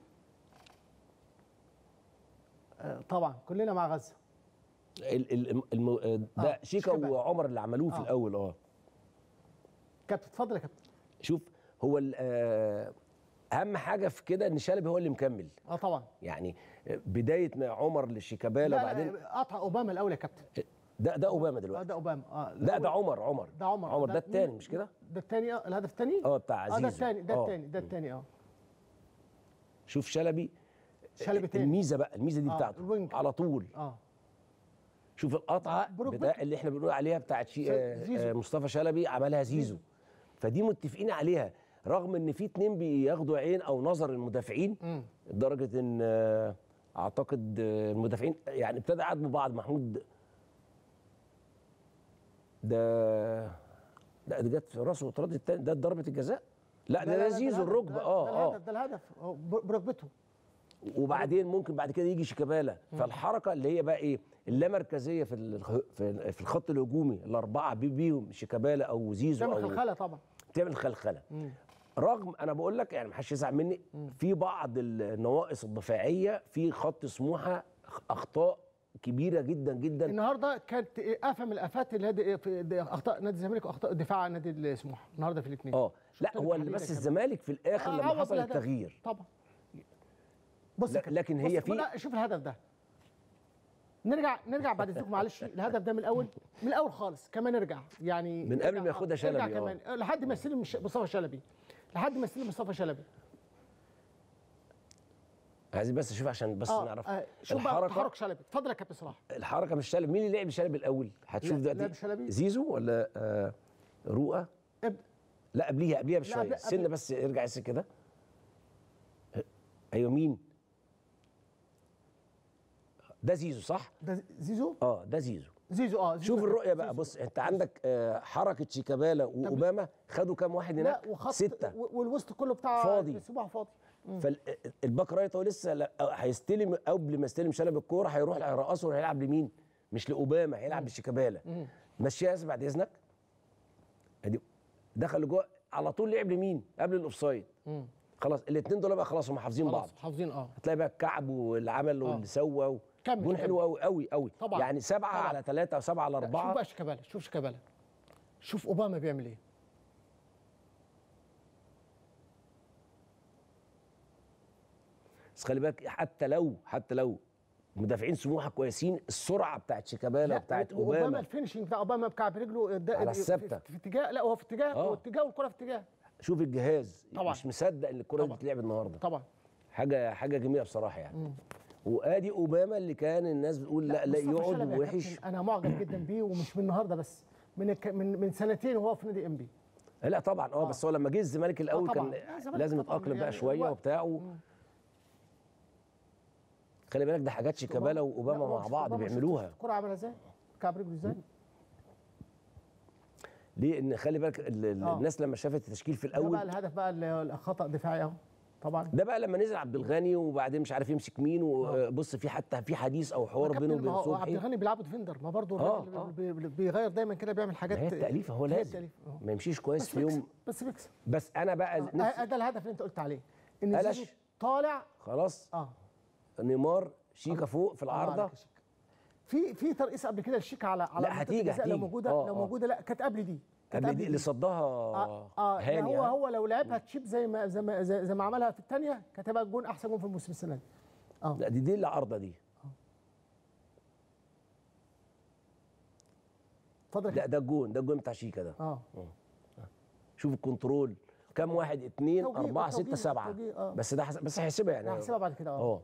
آه، طبعا كلنا مع غزه ال- ال- الم... آه، ده آه، شيكا شيكابالا. وعمر اللي عملوه في آه. الاول اه كابتن اتفضل يا كابتن شوف هو ال- آه، اهم حاجه في كده ان شلبي هو اللي مكمل اه طبعا يعني بدايه ما عمر لشيكابالا لا وبعدين لا قطع اوباما الاول يا كابتن ده ده اوباما اه دلوقتي ده اوباما اه لا ده عمر عمر ده عمر عمر ده الثاني مش كده ده الثاني اه الهدف الثاني اه بتاع اه عزيزو ده الثاني ده آه. الثاني ده الثاني اه شوف شلبي شلبي تاني. الميزه بقى الميزه دي آه، بتاعته الوينج. على طول اه شوف القطعه بروك بتاع بيكي. اللي احنا بنقول عليها بتاعت شي... آه، زيزو. آه، مصطفى شلبي عملها زيزو فدي متفقين عليها رغم ان في اتنين بياخدوا عين او نظر المدافعين مم. لدرجه ان آه، اعتقد آه، المدافعين يعني ابتدى يعاتبوا بعض محمود ده لا دي جت في راسه وطرد التاني ده ضربه الجزاء لا ده, ده زيزو الهدف، الركبه ده- اه ده اه الهدف ده الهدف هو بر- بركبته وبعدين ممكن بعد كده يجي شيكابالا فالحركه اللي هي بقى ايه اللامركزيه في الخ- في في الخط الهجومي الاربعه بي بيهم شيكابالا او زيزو تعمل او خلخله طبعا بتعمل خلخله مم. رغم انا بقول لك يعني محدش يزعل مني في بعض النواقص الدفاعيه في خط سموحه اخطاء كبيره جدا جدا النهارده كانت افهم الافات اللي هي في دي اخطاء نادي الزمالك واخطاء دفاع نادي سموحه النهارده في الاثنين اه لا هو اللي بس الزمالك في الاخر لما حصل التغيير طبعا بص لا- لكن هي بص في- لا شوف الهدف ده نرجع نرجع بعد اذنكم معلش الهدف ده من الاول من الاول خالص كمان نرجع يعني من قبل نرجع- ما ياخدها آه، شلبي، نرجع آه. كمان آه، لحد ما يستلم مش- مصطفى شلبي لحد ما يستلم مصطفى شلبي عايزين بس نشوف عشان بس اه نعرف آه، شوف بقى تحرك شلبي اتفضل يا كابتن صلاح الحركه مش شلبي مين اللي لعب شلبي الاول هتشوف لا- دلوقتي لعب شلبي؟ زيزو ولا آه رؤى لا قبليها قبليها بشويه قبل- سنه قبل- بس ارجع اسك كده ايوه مين ده زيزو صح ده زيزو اه ده زيزو زيزو اه زيزو شوف الرؤيه بقى بص انت عندك آه حركه شيكابالا واوباما خدوا كام واحد هناك لا وخط سته و- والوسط كله بتاع فاضي. سموحه فاضي مم. فالباك رايت هو لسه لا- هيستلم قبل ما يستلم شلبي الكوره هيروح هيرقصه هيلعب لمين؟ مش لاوباما هيلعب لشيكابالا مم. مشيها يا بعد اذنك ادي دخل لجوه على طول لعب لمين؟ قبل الاوفسايد مم. خلاص الاثنين دول بقى خلاص هم حافظين بعض خلاص حافظين اه هتلاقي بقى الكعب واللي عمل واللي سوى و... كمل، جون كمل. حلو قوي قوي قوي طبعا. يعني سبعه طبعا. على ثلاثه او سبعه على لا، شوف اربعه بقى شيكابالا شوف شيكابالا شوف اوباما بيعمل ايه بس خلي بالك حتى لو حتى لو مدافعين سموحه كويسين السرعه بتاعت شيكابالا لا وبتاعت واوباما اوباما الفينشنج بتاع اوباما بكعب رجله ده على في- الثابتة. في, في اتجاه لا هو في اتجاه آه. هو اتجاه والكره في اتجاه شوف الجهاز طبعا. مش مصدق ان الكره دي بتلعب النهارده طبعا حاجه حاجه جميله بصراحه يعني وادي اوباما اللي كان الناس بتقول لا لا مصطفى يقعد شلبي يا وحش كابتن، انا معجب جدا بيه ومش من النهارده بس من الك- من من سنتين وهو في نادي ام بي لا طبعا اه بس هو لما جه الزمالك الاول طبعاً. كان لا، الزمالك لازم طبعاً يتاقلم بقى يعني شويه هو- وبتاع و... خلي بالك ده حاجات شيكابالا واوباما لا، هو مع شوف بعض أوباما شفت بيعملوها الكره عامله ازاي كعب رجله ازاي ليه ان خلي بالك ال- ال- آه. الناس لما شافت التشكيل في ده بقى الاول الهدف بقى اللي- الخطا دفاعي اهو طبعا ده بقى لما نزل عبد الغني وبعدين مش عارف يمسك مين وبص في حتى في حديث او حوار كابتن، بينه ما وبين هو عبد صبحي الغني بيلعبوا ديفندر ما برضه آه، الراجل آه. بي- بي- بيغير دايما كده بيعمل حاجات ما هي التأليفة هو هي لازم التأليفة، آه. ما يمشيش كويس بس في يوم بيكسب بس بيكسب بس انا بقى آه، نفسي آه، ده الهدف اللي انت قلت عليه ان قلش. زيزو طالع خلاص اه نيمار شيكا فوق في الله العارضه عليك يا شيكا. في في ترقيص قبل كده الشيكا على على لا، منطقة هتيجي- الجزاء لو هتيجي. موجوده آه، لو آه. موجوده لا كانت قبل دي كانت قبل دي اللي صدها اه, آه هاني هو ها؟ هو لو لعبها تشيب زي ما زي ما زي, زي ما عملها في الثانيه كانت هتبقى الجون احسن جون في الموسم السنه دي اه لا دي دي العارضه دي اتفضل لا ده الجون ده الجون بتاع شيكا ده اه شوف الكنترول كم واحد اتنين توجيه- اربعه توجيه- سته سبعه توجيه، آه. بس ده حس- بس هيحسبها يعني هحسبها بعد كده اه اه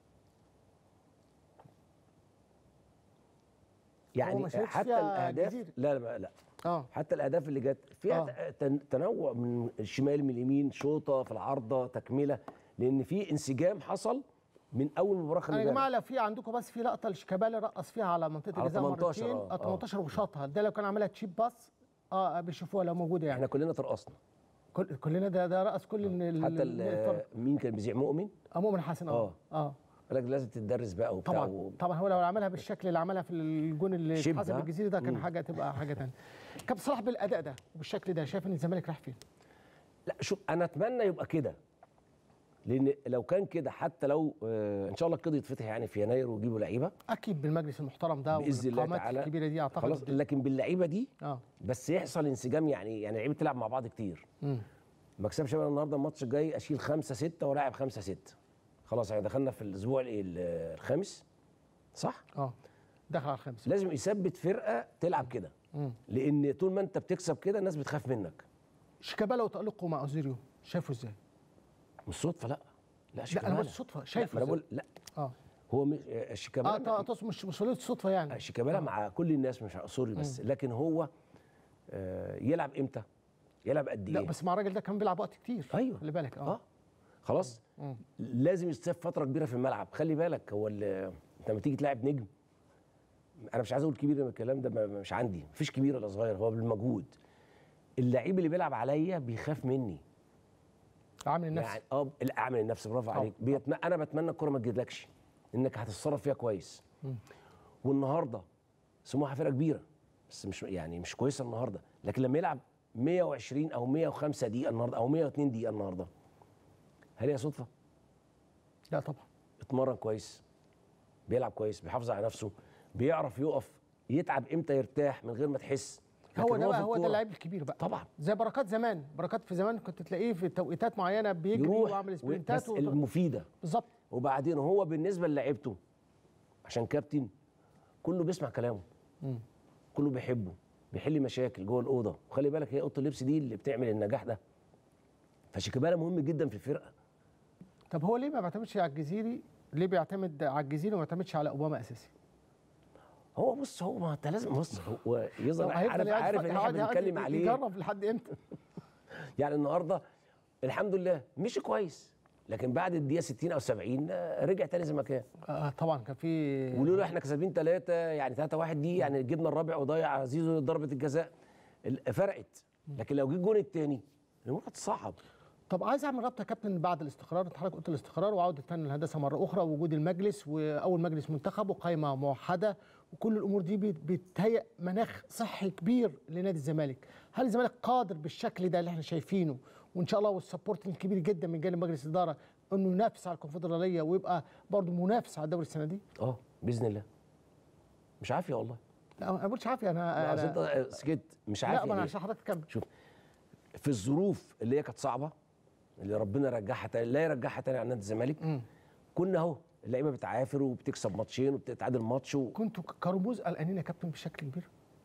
هو يعني ما شاركش حتى فيها الاهداف جزيرة. لا لا لا اه حتى الاهداف اللي جت فيها آه. تن- تنوع من الشمال من اليمين شوطه في العارضه تكمله لان في انسجام حصل من اول مباراه خلي انا يا بالك جماعه لو في عندكم بس في لقطه لشيكابالا رقص فيها على منطقه على الجزاء 18 مرتين آه، آه 18 وشاطها ده لو كان عملها تشيب باس اه بيشوفوها لو موجوده يعني احنا كلنا ترقصنا كل كلنا ده ده رقص كل ال- حتى ال- ال- مين كان بيذيع مؤمن اه مؤمن حسن اه آه. اه قال لك لازم تدرس بقى وبتاع طبعا و... طبعا هو لو عملها بالشكل اللي عملها في الجون اللي شبه، اتحسب ها؟ الجزيري ده كان مم. حاجه تبقى حاجه ثانيه كابتن صلاح بالاداء ده وبالشكل ده شايف ان الزمالك راح فين؟ لا شوف انا اتمنى يبقى كده لان لو كان كده حتى لو آه ان شاء الله القيد يتفتح يعني في يناير ويجيبوا لعيبه اكيد بالمجلس المحترم ده باذن الله والقامات تعالى الكبيره دي اعتقد خلاص لكن باللعيبه دي اه بس يحصل انسجام يعني يعني لعيبه تلعب مع بعض كتير مم. ما اكسبش بقى النهارده الماتش الجاي اشيل خمسه سته ولاعب خمسه سته خلاص يعني دخلنا في الاسبوع الايه ال- الخامس صح؟ اه دخل على الخامس لازم يثبت فرقه تلعب كده مم. لان طول ما انت بتكسب كده الناس بتخاف منك شيكابالا وتألقه مع اوزيريو شايفه ازاي؟ مش صدفه لا لا لا انا شيكابالا. بس صدفه شايفه لا ما انا ازاي؟ بقول لا اه هو مش آه، شيكابالا اه طبعا تقصد مش مش وليد صدفه يعني شيكابالا مع كل الناس مش سوري بس مم. لكن هو آه، يلعب امتى؟ يلعب قد لا ايه؟ بس مع الراجل ده كان بيلعب وقت كتير ايوه خلي بالك اه خلاص مم. لازم يستساب فتره كبيره في الملعب خلي بالك هو ال- انت لما تيجي تلاعب نجم انا مش عايز اقول كبير لأن الكلام ده ما- مش عندي مفيش كبير ولا صغير هو بالمجهود اللعيب اللي بيلعب عليا بيخاف مني عامل النفس يعني اه لا، اعمل النفس برافو طبعا. عليك بيتم... انا بتمنى الكره ما تجيلكش انك هتتصرف فيها كويس مم. والنهارده سموحه فرقه كبيره بس مش يعني مش كويسه النهارده لكن لما يلعب 120 او 105 دقيقه النهارده او 102 دقيقه النهارده هل هي صدفه؟ لا طبعا اتمرن كويس بيلعب كويس بيحافظ على نفسه بيعرف يقف يتعب امتى يرتاح من غير ما تحس هو لكن ده بقى في هو ده الكورة اللاعب الكبير بقى طبعا زي بركات زمان بركات في زمان كنت تلاقيه في توقيتات معينه بيجري يروح ويعمل و- سبرنتات بس و- المفيده بالظبط وبعدين هو بالنسبه للعيبته عشان كابتن كله بيسمع كلامه مم. كله بيحبه بيحل مشاكل جوه الاوضه وخلي بالك هي اوضه اللبس دي اللي بتعمل النجاح ده فشيكابالا مهم جدا في الفرقه طب هو ليه ما بيعتمدش على الجزيري ليه بيعتمد على الجزيري وما بيعتمدش على اوباما اساسي هو بص هو ما انت لازم بص هو يظهر هو هيفضل عارف يقعد عارف يف- ان هيقعد- احنا هيقعد بنتكلم عليه يجرب لحد امتى يعني النهارده الحمد لله مشي كويس لكن بعد الدقيقه 60 او 70 آه، رجع تاني زي ما كان آه طبعا كان في ولولا احنا كسبين ثلاثه يعني 3 1 دي يعني جبنا الرابع وضيع زيزو ضربه الجزاء ال- فرقت لكن لو جه الجون الثاني الامور هتصعب طب عايز اعمل رابطه يا كابتن بعد الاستقرار انت حضرتك قلت الاستقرار وعوده فن الهندسه مره اخرى ووجود المجلس واول مجلس منتخب وقائمه موحده وكل الامور دي بت- بتهيئ مناخ صحي كبير لنادي الزمالك هل الزمالك قادر بالشكل ده اللي احنا شايفينه وان شاء الله والسبورت الكبير جدا من جانب مجلس الاداره انه ينافس على الكونفدراليه ويبقى برضه منافس على الدوري السنه دي اه باذن الله مش عافيه والله لا انا ما بقولش عافيه انا لا، أصل أنا- انت سكت مش لا عارف ما انا يعني عشان حضرتك تكمل شوف في الظروف اللي هي كانت صعبه اللي ربنا رجعها تاني لا يرجعها تاني على نادي الزمالك كنا اهو اللعيبه بتعافر وبتكسب ماتشين وبتتعادل ماتش و... كنتوا كرموز قلقانين يا كابتن بشكل كبير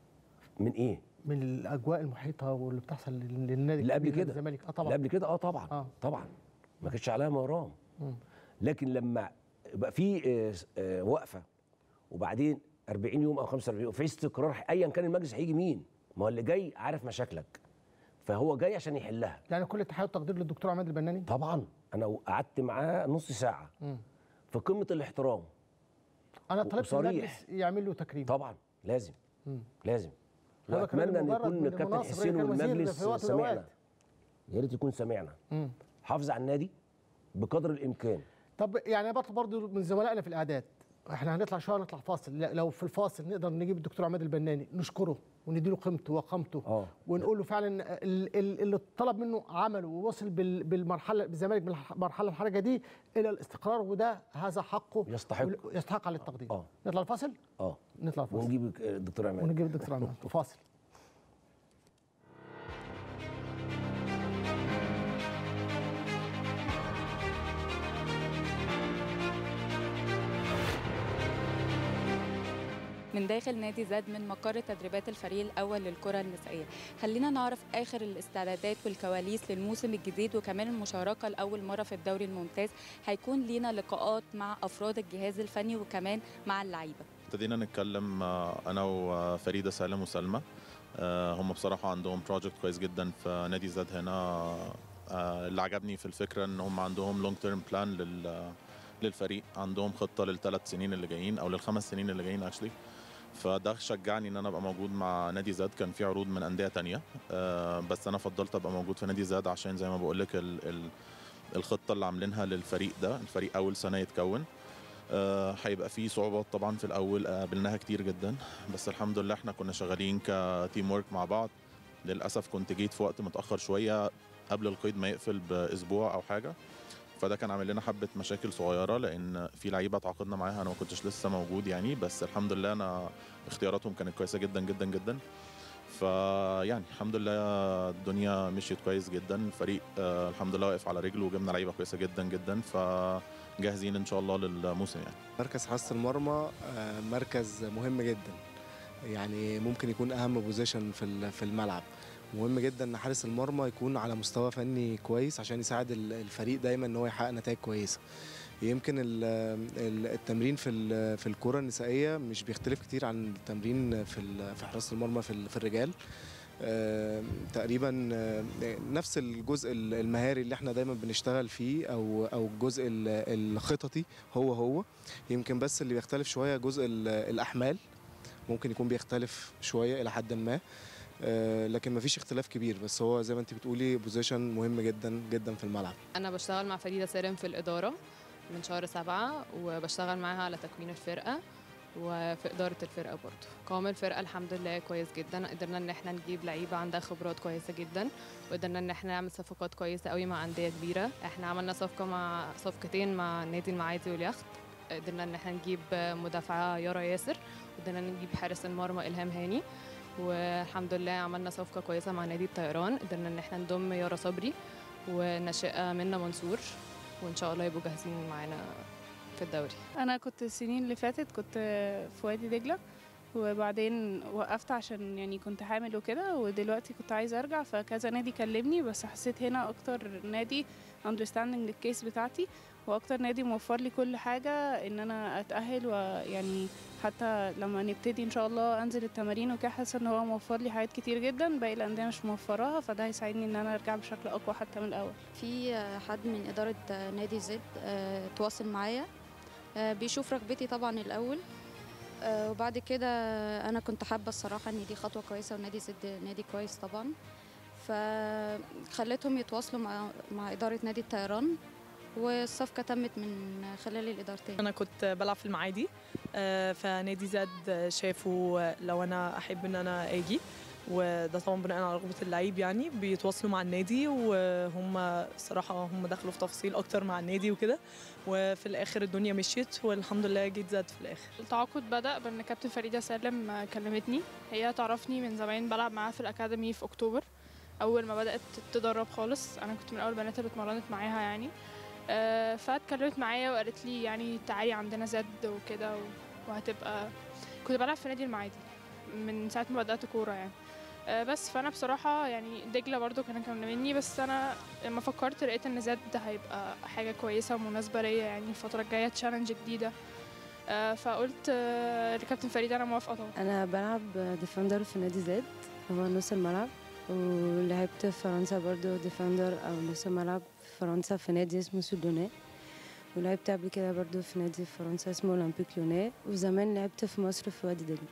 من ايه؟ من الاجواء المحيطه واللي بتحصل لل- للنادي اللي قبل الكبير نادي كده الزمالك اه طبعا اللي قبل كده اه طبعا آه. طبعا ما كانش عليها مرام مم. لكن لما يبقى في آه، آه، وقفه وبعدين 40 يوم او 45 يوم في استقرار ايا كان المجلس هيجي مين ما هو اللي جاي عارف مشاكلك فهو جاي عشان يحلها يعني كل التحيه والتقدير للدكتور عماد البناني طبعا انا قعدت معاه نص ساعه مم. في قمه الاحترام انا طلبت وصريح. المجلس يعمل له تكريم طبعا لازم مم. لازم هو كمان واتمنى ان مجرد يكون من كابتن المناصب اللي حسين كان وزير والمجلس في وقت من سمعنا الأوقات. يا ريت يكون سمعنا مم. حافظ على النادي بقدر الامكان طب يعني انا بطلب برضه من زملائنا في الاعداد احنا هنطلع شويه نطلع فاصل لا- لو في الفاصل نقدر نجيب الدكتور عماد البناني نشكره ونديله قيمته وقامته اه ونقول له فعلا ال- ال- اللي طلب منه عمله ووصل بال- بالمرحله بالزمالك بالمرحله الحرجه دي الى الاستقرار وده هذا حقه يستحق. يستحق على التقدير اه نطلع الفاصل اه نطلع الفاصل ونجيب الدكتور عماد ونجيب الدكتور عماد فاصل من داخل نادي زاد من مقر تدريبات الفريق الأول للكرة النسائية خلينا نعرف آخر الاستعدادات والكواليس للموسم الجديد وكمان المشاركة لأول مرة في الدوري الممتاز هيكون لينا لقاءات مع أفراد الجهاز الفني وكمان مع اللعيبة ابتدينا نتكلم آه، انا وفريده سالم وسلمى آه، هم بصراحه عندهم بروجكت كويس جدا في نادي زاد هنا آه، اللي عجبني في الفكره ان هم عندهم لونج تيرم بلان للفريق عندهم خطه للثلاث سنين اللي جايين او للخمس سنين اللي جايين اكشلي فده شجعني ان انا ابقى موجود مع نادي زاد كان في عروض من انديه تانية آه، بس انا فضلت ابقى موجود في نادي زاد عشان زي ما بقول لك ال- ال- الخطه اللي عاملينها للفريق ده الفريق اول سنه يتكون آه، هيبقى في صعوبات طبعا في الاول قابلناها كتير جدا بس الحمد لله احنا كنا شغالين كتيم ورك مع بعض للاسف كنت جيت في وقت متاخر شويه قبل القيد ما يقفل باسبوع او حاجه فده كان عامل لنا حبه مشاكل صغيره لان في لعيبه تعاقدنا معاها انا ما كنتش لسه موجود يعني بس الحمد لله انا اختياراتهم كانت كويسه جدا جدا جدا فيعني الحمد لله الدنيا مشيت كويس جدا الفريق آه الحمد لله واقف على رجله وجبنا لعيبه كويسه جدا جدا ف جاهزين ان شاء الله للموسم يعني مركز حراسة المرمى آه، مركز مهم جدا يعني ممكن يكون اهم بوزيشن في ال- في الملعب مهم جدا ان حارس المرمى يكون على مستوى فني كويس عشان يساعد ال- الفريق دايما ان هو يحقق نتائج كويسه يمكن ال- ال- التمرين في ال- في الكره النسائيه مش بيختلف كتير عن التمرين في ال- في حراسه المرمى في ال- في الرجال آه، تقريبا آه، نفس الجزء ال- المهاري اللي احنا دايما بنشتغل فيه او او الجزء ال- الخططي هو هو يمكن بس اللي بيختلف شويه جزء ال- الاحمال ممكن يكون بيختلف شويه الى حد ما آه، لكن مفيش اختلاف كبير بس هو زي ما انت بتقولي بوزيشن مهم جدا جدا في الملعب أنا بشتغل مع فريدة سالم في الإدارة من شهر سبعة وبشتغل معاها على تكوين الفرقة وفي إدارة الفرقة برضه قوام الفرقة الحمد لله كويس جدا قدرنا إن احنا نجيب لعيبة عندها خبرات كويسة جدا وقدرنا إن احنا نعمل صفقات كويسة قوي مع أندية كبيرة احنا عملنا صفقة مع صفقتين مع نادي المعادي واليخت قدرنا إن احنا نجيب مدافعة يارا ياسر قدرنا نجيب حارس المرمى إلهام هاني والحمد لله عملنا صفقة كويسة مع نادي الطيران قدرنا إن احنا نضم يارا صبري وناشئة منا منصور وإن شاء الله يبقوا جاهزين معانا في الدوري انا كنت السنين اللي فاتت كنت في وادي دجله وبعدين وقفت عشان يعني كنت حامل وكده ودلوقتي كنت عايزه ارجع فكذا نادي كلمني بس حسيت هنا اكتر نادي understanding للكيس بتاعتي واكتر نادي موفر لي كل حاجه ان انا اتاهل ويعني حتى لما نبتدي ان شاء الله انزل التمارين وكده حاسه ان هو موفر لي حاجات كتير جدا باقي الانديه مش موفراها فده هيساعدني ان انا ارجع بشكل اقوى حتى من الاول في حد من إدارة نادي زد آه، تواصل معايا آه، بيشوف رغبتي طبعا الأول آه، وبعد كده أنا كنت حابة الصراحة إن دي خطوة كويسة ونادي زد نادي كويس طبعا فخليتهم يتواصلوا مع مع إدارة نادي الطيران والصفقة تمت من خلال الإدارتين انا كنت بلعب في المعادي آه، فنادي زد شافوا لو انا احب ان انا اجي وده طبعا بناء على رغبه اللعيب يعني بيتواصلوا مع النادي وهم صراحه هم دخلوا في تفاصيل اكتر مع النادي وكده وفي الاخر الدنيا مشيت والحمد لله جيت زد في الاخر التعاقد بدأ بأن كابتن فريدة سالم كلمتني هي تعرفني من زمان بلعب معاها في الأكاديمي في أكتوبر أول ما بدأت تتدرب خالص أنا كنت من أول البنات اللي اتمرنت معاها يعني آه، فاتكلمت معايا وقالت لي يعني تعالي عندنا زد وكده و- وهتبقى كنت بلعب في نادي المعادي من ساعة ما بدأت كورة يعني آه، بس فأنا بصراحة يعني دجلة برضو كانوا كلمني بس أنا لما فكرت لقيت إن زد هيبقى حاجة كويسة ومناسبة ليا يعني الفترة الجاية تشالنج جديدة آه، فقلت آه، لكابتن فريدة أنا موافقة طبعا انا بلعب ديفندر في نادي زد هو نص الملعب ولعبت في فرنسا برضو ديفندر او نص الملعب في فرنسا في نادي اسمه سودوني ولعبت قبل كده برضو في نادي في فرنسا اسمه اولمبيك لوني وزمان لعبت في مصر في وادي دجله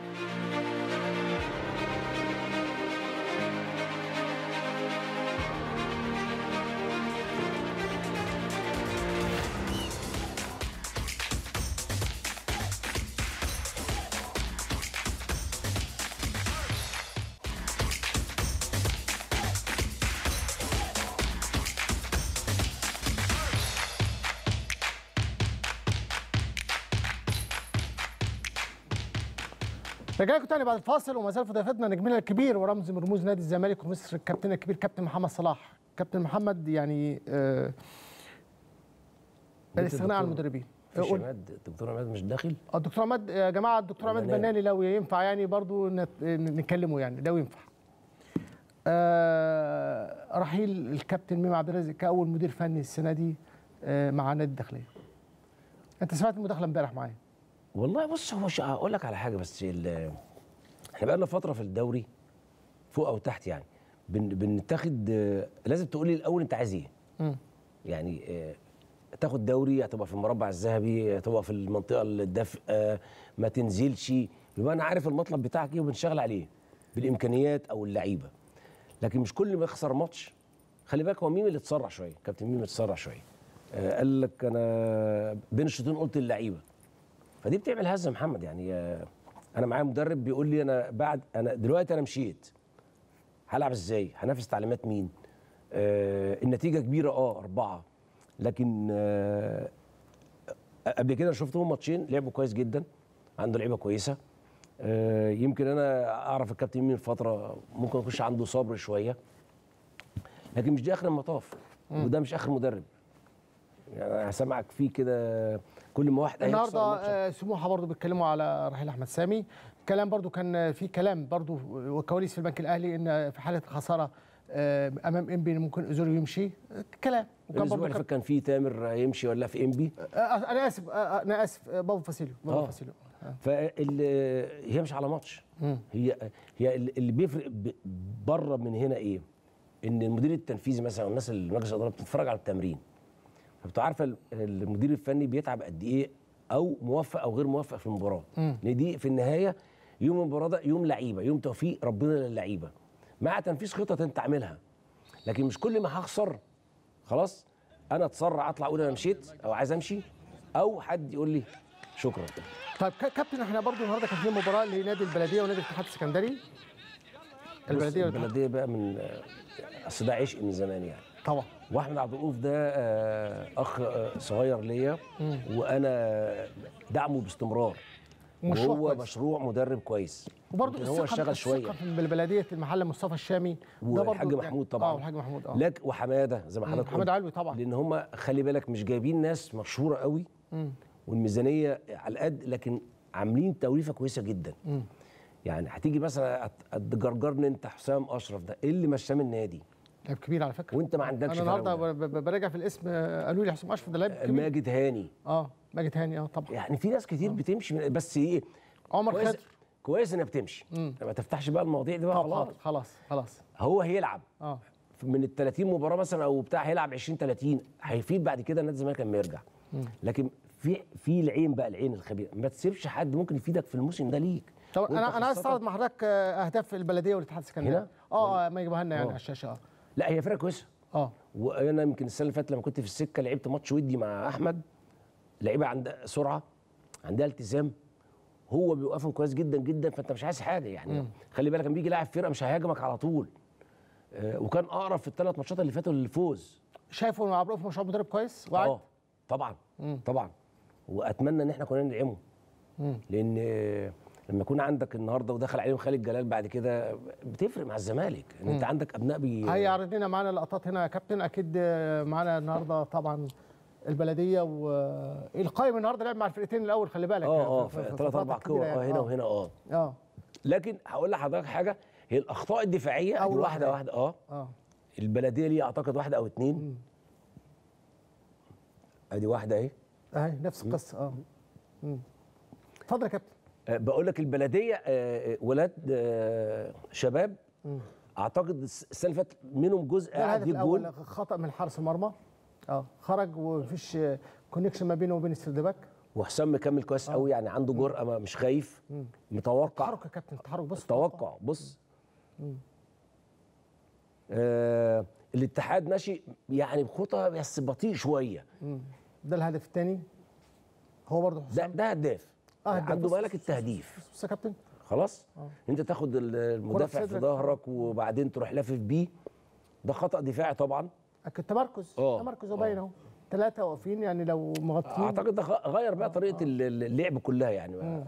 رجع لكم تاني بعد الفاصل وما زال في ضيفتنا نجمنا الكبير ورمز من رموز نادي الزمالك ومصر الكابتن الكبير كابتن محمد صلاح كابتن محمد يعني آه الاستغناء عن المدربين مفيش قول. عماد الدكتور عماد مش داخل الدكتور عماد يا جماعه الدكتور عماد بناني. بناني لو ينفع يعني برضو نت- نكلمه يعني لو ينفع آه رحيل الكابتن ميم عبد الرازق كاول مدير فني السنه دي آه مع نادي الداخليه انت سمعت المداخله امبارح معايا والله بص هو ش- هقول لك على حاجه بس ال- احنا بقى لنا فتره في الدوري فوق او تحت يعني بن بنتاخد آه، لازم تقول لي الاول انت عايز ايه مم. يعني آه، تاخد دوري هتبقى في المربع الذهبي هتبقى في المنطقه الدافئه ما تنزلش يبقى انا عارف المطلب بتاعك ايه وبنشتغل عليه بالامكانيات او اللعيبه لكن مش كل ما يخسر ماتش خلي بالك هو مين اللي اتسرع شويه كابتن مين اللي اتسرع شويه آه، قال لك انا بين الشوطين قلت للعيبه فدي بتعمل هزه محمد يعني آه، انا معايا مدرب بيقول لي انا بعد انا دلوقتي انا مشيت هلعب ازاي هنفذ تعليمات مين آه النتيجه كبيره اه اربعه لكن آه قبل كده شفتهم ماتشين لعبوا كويس جدا عنده لعيبه كويسه آه يمكن انا اعرف الكابتن مين فتره ممكن يخش عنده صبر شويه لكن مش دي اخر المطاف مم. وده مش اخر مدرب يعني انا سامعك فيه كده كل ما واحد هيخسر النهارده الماتش. آه، سموحه برضو بيتكلموا على رحيل احمد سامي كلام برضو كان في كلام برضو وكواليس في البنك الاهلي ان في حاله خساره آه، امام انبي ممكن ازوري يمشي آه، كلام وكان الاسبوع برضو اللي كان فات كان في تامر يمشي ولا في انبي آه، انا اسف آه، آه، انا اسف آه، بابا فاسيليو بابا آه. فاسيليو فال هي مش على ماتش مم. هي هي اللي بيفرق ب- بره من هنا ايه؟ ان المدير التنفيذي مثلا أو الناس اللي مجلس الاداره بتتفرج على التمرين فبتبقى عارفه ال- المدير الفني بيتعب قد ايه او موفق او غير موفق في المباراه مم. لان دي في النهايه يوم المباراه ده يوم لعيبه يوم توفيق ربنا للعيبه مع تنفيذ خطط انت عاملها لكن مش كل ما هخسر خلاص انا اتسرع اطلع اقول انا مشيت او عايز امشي او حد يقول لي شكرا طيب كا- كابتن احنا برضو النهارده كان في مباراه لنادي البلديه ونادي الاتحاد السكندري البلديه والاتحاد. البلديه بقى من اصل ده عشق من زمان يعني طبعا واحمد عبد الرؤوف ده آه، اخ آه، صغير ليا مم. وانا دعمه باستمرار مشروع وهو كويس. مشروع مدرب كويس وبرضه يمكن هو اشتغل شويه بالبلديه المحل مصطفى الشامي ده برضه والحاج يعني- محمود طبعا اه والحاج محمود اه لك وحماده زي ما مم، حضرتك حماد قلت. علوي طبعا لان هم خلي بالك مش جايبين ناس مشهوره قوي مم. والميزانيه على القد لكن عاملين توليفه كويسه جدا مم. يعني هتيجي مثلا هت- هتجرجرني انت حسام اشرف ده ايه اللي مشاه من النادي لاعب كبير على فكره وانت ما عندكش انا النهارده فراولة. ب- ب- براجع في الاسم آه، قالوا لي حسام اشرف ده لاعب كبير ماجد هاني اه ماجد هاني اه طبعا يعني في ناس كتير بتمشي من بس ايه عمر كويس خضر كويس انها بتمشي مم. ما تفتحش بقى المواضيع دي بقى طب خلاص خلاص خلاص خلاص هو هيلعب اه من ال 30 مباراه مثلا او بتاع هيلعب 20 30 هيفيد بعد كده نادي الزمالك لما يرجع مم. لكن في في العين بقى العين الخبير ما تسيبش حد ممكن يفيدك في الموسم ده ليك طب وانت انا انا عايز خاصة- استعرض مع حضرتك آه، اهداف البلديه والاتحاد السكندري هنا؟ اه آه، ما يجيبها لنا يعني آه. على الشاشه اه لا هي فرقه كويسه اه وانا يمكن السنه اللي فاتت لما كنت في السكه لعبت ماتش ودي مع احمد لعيبه عندها سرعه عندها التزام هو بيوقفهم كويس جدا جدا فانت مش عايز حاجه يعني مم. خلي بالك لما بيجي لاعب فرقه مش هيهاجمك على طول آه، وكان اقرب في الثلاث ماتشات اللي فاتوا للفوز شايفه ان عبد الرؤوف مشروع مدرب كويس وعد اه طبعا مم. طبعا واتمنى ان احنا كنا ندعمه مم. لان آه، لما يكون عندك النهارده ودخل عليهم خالد جلال بعد كده بتفرق مع الزمالك ان انت مم. عندك ابناء بي هيعرض لنا معانا لقطات هنا يا كابتن اكيد آه، معانا النهارده طبعا البلديه والقائم النهارده لعب مع الفرقتين الاول خلي بالك اه اه في- في- في ثلاث فترات اربع كبيرة كور يعني. اه هنا آه. وهنا اه اه لكن هقول لحضرتك حاجه هي الاخطاء الدفاعيه دي أول واحده واحدة. واحده اه اه البلديه ليه اعتقد واحده او اتنين ادي واحده اهي اهي نفس القصه اه مم. اتفضل يا كابتن آه، بقول لك البلديه آه، آه، ولاد آه، شباب مم. اعتقد الس- السنه اللي فاتت منهم جزء ده قاعد الهدف يجيب جول الاول خطا من حارس المرمى اه خرج ومفيش كونكشن ما بينه وبين السردباك وحسام مكمل كويس قوي يعني عنده جرأه ما- مش خايف مم. متوقع تحرك يا كابتن تحرك بص توقع بص مم. آه الاتحاد ماشي يعني بخطى بس بطيء شويه مم. ده الهدف الثاني هو برضه ده حسام ده هداف آه، هداف. عنده بص- بالك بص- التهديف بص يا كابتن خلاص آه. انت تاخد ال- المدافع في صدرك. ظهرك وبعدين تروح لافف بيه ده خطا دفاعي طبعا أكيد تمركز آه. تمركز وباين اهو ثلاثه واقفين يعني لو مغطين اعتقد ده غ- غير بقى طريقه ال- ال- اللعب كلها يعني مم.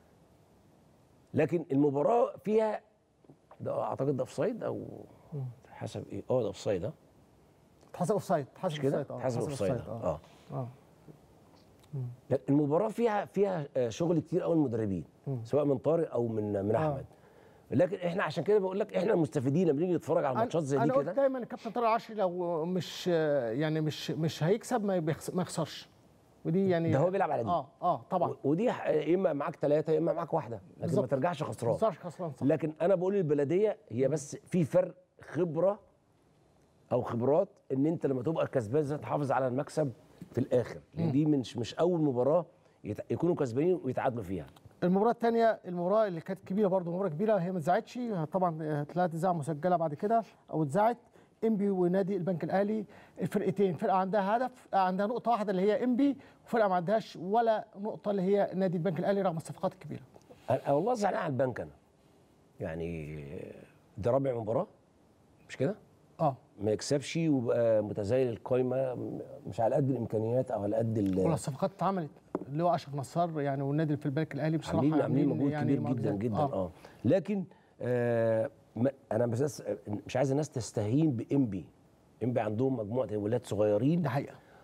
لكن المباراه فيها ده اعتقد ده اوفسايد او مم. حسب ايه اه ده اوفسايد اه اتحسب اوف سايد مش اتحسب كده اوف سايد حسب اوفسايد اه اه اه لا، المباراه فيها فيها آه، شغل كتير قوي المدربين مم. سواء من طارق او من من آه. احمد لكن احنا عشان كده بقول لك احنا المستفيدين لما نيجي نتفرج على ماتشات زي دي انا قلت كده دايما الكابتن طارق العشري لو مش يعني مش مش هيكسب ما بيخس- ما يخسرش ودي يعني ده هو بيلعب على دي. اه اه طبعا و- ودي ح- يا اما معاك ثلاثه يا اما معاك واحده لكن ما بالظبط. ترجعش خسران ما تخسرش خسران صح لكن انا بقول البلديه هي بس في فرق خبره او خبرات ان انت لما تبقى كسبان ازاي تحافظ على المكسب في الاخر لان دي مش مش اول مباراه يت- يكونوا كسبانين ويتعادلوا فيها المباراة الثانية المباراة اللي كانت كبيرة برضو مباراة كبيرة هي ما اتذاعتش طبعا هتلاقيها تذاع مسجلة بعد كده أو اتذاعت انبي ونادي البنك الأهلي الفرقتين فرقة عندها هدف عندها نقطة واحدة اللي هي انبي وفرقة ما عندهاش ولا نقطة اللي هي نادي البنك الأهلي رغم الصفقات الكبيرة انا والله زعلان على البنك انا يعني ده رابع مباراه مش كده؟ اه ما يكسبش ويبقى متزايل القايمه مش على قد الامكانيات او على قد ال- ولا الصفقات اتعملت اللي هو أشرف نصار يعني والنادي في البنك الأهلي بصراحة عاملين عاملين مجهود يعني كبير معجزات. جدا جدا آه. اه, لكن آه ما انا بس مش عايز الناس تستهين بانبي انبي عندهم مجموعه ولاد صغيرين ده حقيقة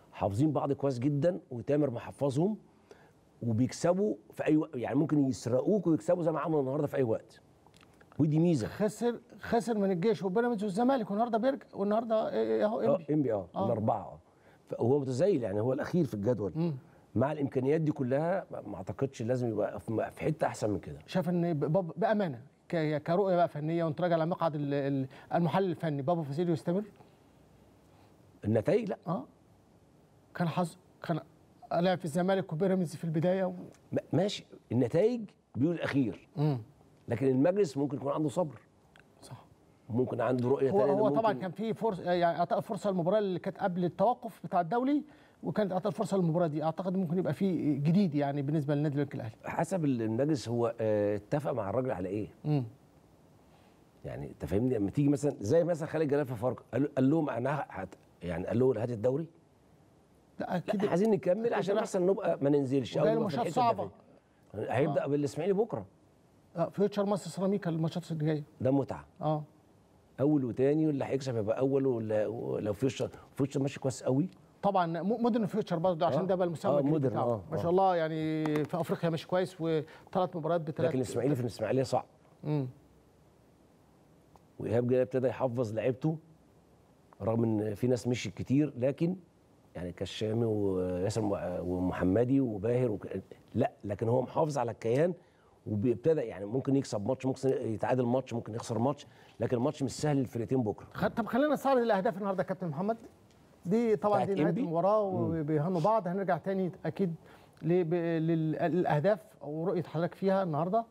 حافظين بعض كويس جدا وتامر محفظهم وبيكسبوا في اي وقت يعني ممكن يسرقوك ويكسبوا زي ما عملوا النهارده في اي وقت ودي ميزه خسر خسر من الجيش وبيراميدز والزمالك والنهارده بيرجع والنهارده إيه اهو اه انبي انبي اه آه. الاربعه اه فهو متزايل يعني هو الاخير في الجدول مع الامكانيات دي كلها ما ما اعتقدش لازم يبقى في في حته احسن من كده شاف ان ب- باب- بامانه ك- كرؤيه بقى فنيه وانت راجع على مقعد ال- ال- المحلل الفني بابا فاسيليو يستمر النتائج لا اه كان حظ كان لعب في الزمالك وبيراميدز في البدايه و... ما- ماشي النتائج بيقول الاخير مم. لكن المجلس ممكن يكون عنده صبر صح ممكن عنده رؤيه هو تانية هو ممكن طبعا كان في فرصه يعني اعطى فرصه المباراه اللي كانت قبل التوقف بتاع الدولي وكانت اعطى الفرصه للمباراه دي اعتقد ممكن يبقى في جديد يعني بالنسبه للنادي البنك الاهلي حسب المجلس هو آه، اتفق مع الراجل على ايه مم. يعني انت فاهمني لما تيجي مثلا زي مثلا خالد جلال في فاركو قال, قال لهم انا هت يعني قال له هات الدوري لا اكيد لا عايزين نكمل أكيد عشان راح- احسن نبقى ما ننزلش أو وجاي نبقى في ماتشات الحتة صعبه الدفاعية. هيبدا بالاسماعيلي بكره آه فيوتشر مصر سيراميكا الماتشات اللي جايه ده متعه اه اول وتاني واللي هيكسب يبقى اول ولا لو فيوتشر فيوتشر ماشي كويس قوي طبعا م- مودرن فيوتشر برضه عشان آه. ده بقى المسمى آه، الجديد مودرن، بتاعه آه، ما آه. شاء الله يعني في افريقيا ماشي كويس وثلاث مباريات بثلاث لكن الاسماعيلي في الاسماعيليه صعب مم. وايهاب جلال ابتدى يحفظ لعيبته رغم ان في ناس مشي كتير لكن يعني كالشامي وياسر م- ومحمدي وباهر وك... لا لكن هو محافظ على الكيان وبيبتدى يعني ممكن يكسب ماتش ممكن يتعادل ماتش ممكن يخسر ماتش لكن الماتش مش سهل للفرقتين بكره خ- طب خلينا نستعرض الاهداف النهارده يا كابتن محمد دي طبعا دي بتاعت نهايه إنبي؟ المباراه وبيهنوا بعض هنرجع تاني اكيد لب- لل- للاهداف او رؤيه حضرتك فيها النهارده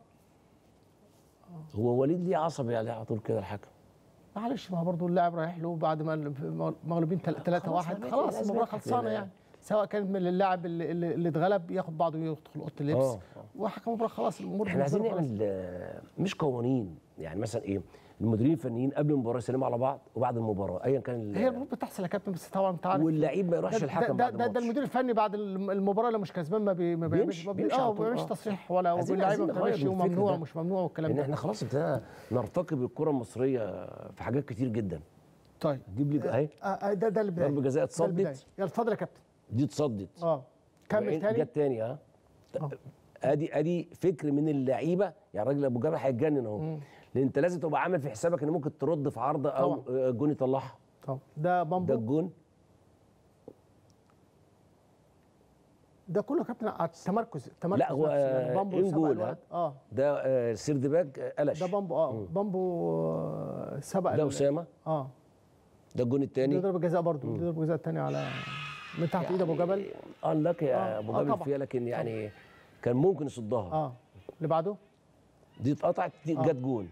هو وليد ليه عصبي عليه على طول كده الحكم معلش ما هو برضه اللاعب رايح له بعد ما مغلوبين 3 1 خلاص، خلاص لازم المباراه يضحك خلصانه يعني. يعني سواء كانت من اللاعب اللي, اللي اللي اتغلب ياخد بعضه ويدخل اوضه اللبس آه. وحكم المباراه خلاص الامور احنا عايزين بالنسبة له خلاص. نعمل آه، مش قوانين يعني مثلا ايه المديرين الفنيين قبل المباراه يسلموا على بعض وبعد المباراه ايا كان ال- هي المفروض بتحصل يا كابتن بس طبعا انت عارف واللعيب ما يروحش ده- الحكم ده بعد ده, ده الماتش. المدير الفني بعد الم- المباراه لو مش كسبان ما, بي ما بيعملش بيمشي- ما بي- بيمشي اه على ما طول، بيعملش آه. تصريح ولا عايزين- واللعيبه عايزين ما نغير بتعملش من الفكر وممنوع ده. ومش ممنوع والكلام لان ده احنا خلاص ابتدينا نرتقي بالكره المصريه في حاجات كتير جدا طيب جيب لي اهي آه، آه، ده ده البدايه ضربه جزاء ده البداية. اتصدت يلا اتفضل يا كابتن دي اتصدت اه كمل وبعدين تاني جت تاني اه ادي ادي فكر من اللعيبه يعني الراجل ابو جبل هيتجنن اهو لان انت لازم تبقى عامل في حسابك ان ممكن ترد في عرضه او آه، جون يطلعها طبعا ده بامبو ده الجون ده كله يا كابتن على التمركز التمركز لا هو نفسه. يعني بامبو ان سبق جول الوقت. اه ده آه، سيردباج آه، قلش ده بامبو اه بامبو آه، سبق ده ال- اسامه اه ده الجون دي الثاني ضربه جزاء برضه دي ضربه جزاء الثانيه على من تحت ايد ابو جبل انلك آه، يا ابو آه، جبل طبعا. فيها لكن يعني كان ممكن يصدها اه اللي بعده دي اتقطعت دي آه. جت جون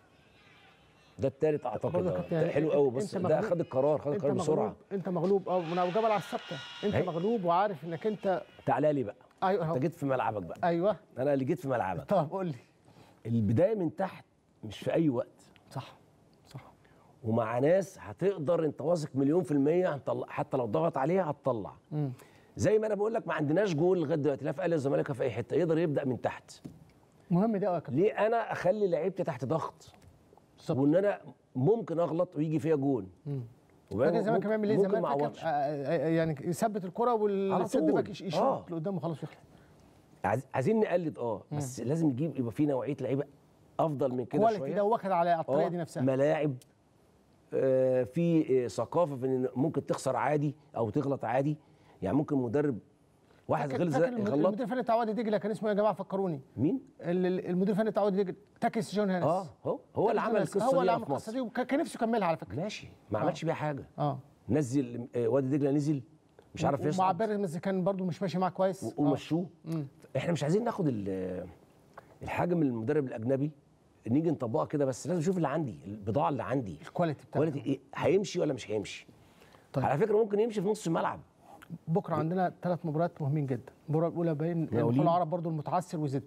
ده التالت اعتقد برضه آه. كابتن ده يعني حلو أنت- قوي بص أنت ده مغلوب- خد القرار خد انت القرار بسرعه مغلوب انت مغلوب اه من ابو جبل على الثابته انت أهي. مغلوب وعارف انك انت تعالى لي بقى ايوه انت أهو. جيت في ملعبك بقى ايوه انا اللي جيت في ملعبك طب قول لي البدايه من تحت مش في اي وقت صح صح ومع ناس هتقدر انت واثق مليون في الميه هنطلع حتى لو ضغط عليها هتطلع مم. زي ما انا بقول لك ما عندناش جول لغايه دلوقتي لا في اهلي الزمالك ولا في اي حته يقدر يبدا من تحت مهم ده قوي يا كابتن ليه انا اخلي لعيبتي تحت ضغط وان انا ممكن اغلط ويجي فيها جون مم. وبقى فاكر زمان كان بيعمل ايه ممكن زمان ما فاكر اعوضش آه، آه، يعني يثبت الكره على والسد طول. باك يش- يشوط آه. لقدام وخلاص ويخلص عايز- عايزين نقلد اه بس لازم نجيب يبقى في نوعيه لعيبه افضل من كده كواليتي شويه ده واخد على الطريقه آه، دي نفسها ملاعب آه، في آه، ثقافه في ان ممكن تخسر عادي او تغلط عادي يعني ممكن مدرب واحد فاكر- غلط فاكر زي- المدير يغلط المدير الفني بتاع وادي دجله كان اسمه إيه يا جماعه فكروني مين؟ ال- ال- المدير الفني بتاع وادي دجله تاكس جون هانس اه هو هو اللي تاكس عمل جون هانس. القصه هو دي اللي هنا عمل في القصه مصر دي وكان كان نفسه يكملها على فكره ماشي ما عملش بيها حاجه اه نزل آه، وادي دجله نزل مش عارف ومع يصعد بيراميدز كان برضو مش ماشي معاه كويس و- ومشوه احنا مش عايزين ناخد ال- الحاجه من المدرب الاجنبي نيجي نطبقها كده بس لازم اشوف اللي عندي البضاعه اللي عندي الكواليتي كواليتي ايه هيمشي ولا مش هيمشي طيب. على فكره ممكن يمشي في نص الملعب بكره عندنا ثلاث مباريات مهمين جدا المباراه الاولى بين مقاولين. المحول العرب برضو المتعثر وزد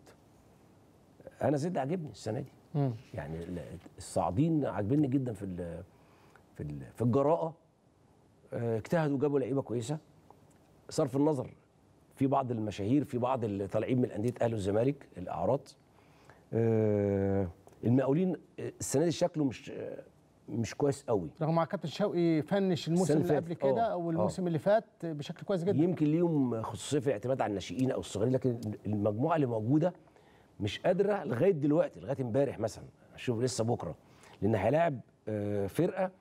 انا زد عاجبني السنه دي مم. يعني ال- الصاعدين عاجبني جدا في ال في ال في الجراءه آه، اجتهدوا جابوا لعيبه كويسه صرف النظر في بعض المشاهير في بعض اللي طالعين من انديه اهلي والزمالك الاعراض آه، المقاولين آه، السنه دي شكله مش آه، مش كويس قوي رغم مع كابتن شوقي فنش الموسم السنة اللي اللي قبل فاتت. كده آه، او الموسم آه. اللي فات بشكل كويس جدا يمكن ليهم خصوصيه في الاعتماد على الناشئين او الصغيرين لكن المجموعه اللي موجوده مش قادره لغايه دلوقتي لغايه امبارح مثلا شوف لسه بكره لان هيلاعب آه، فرقه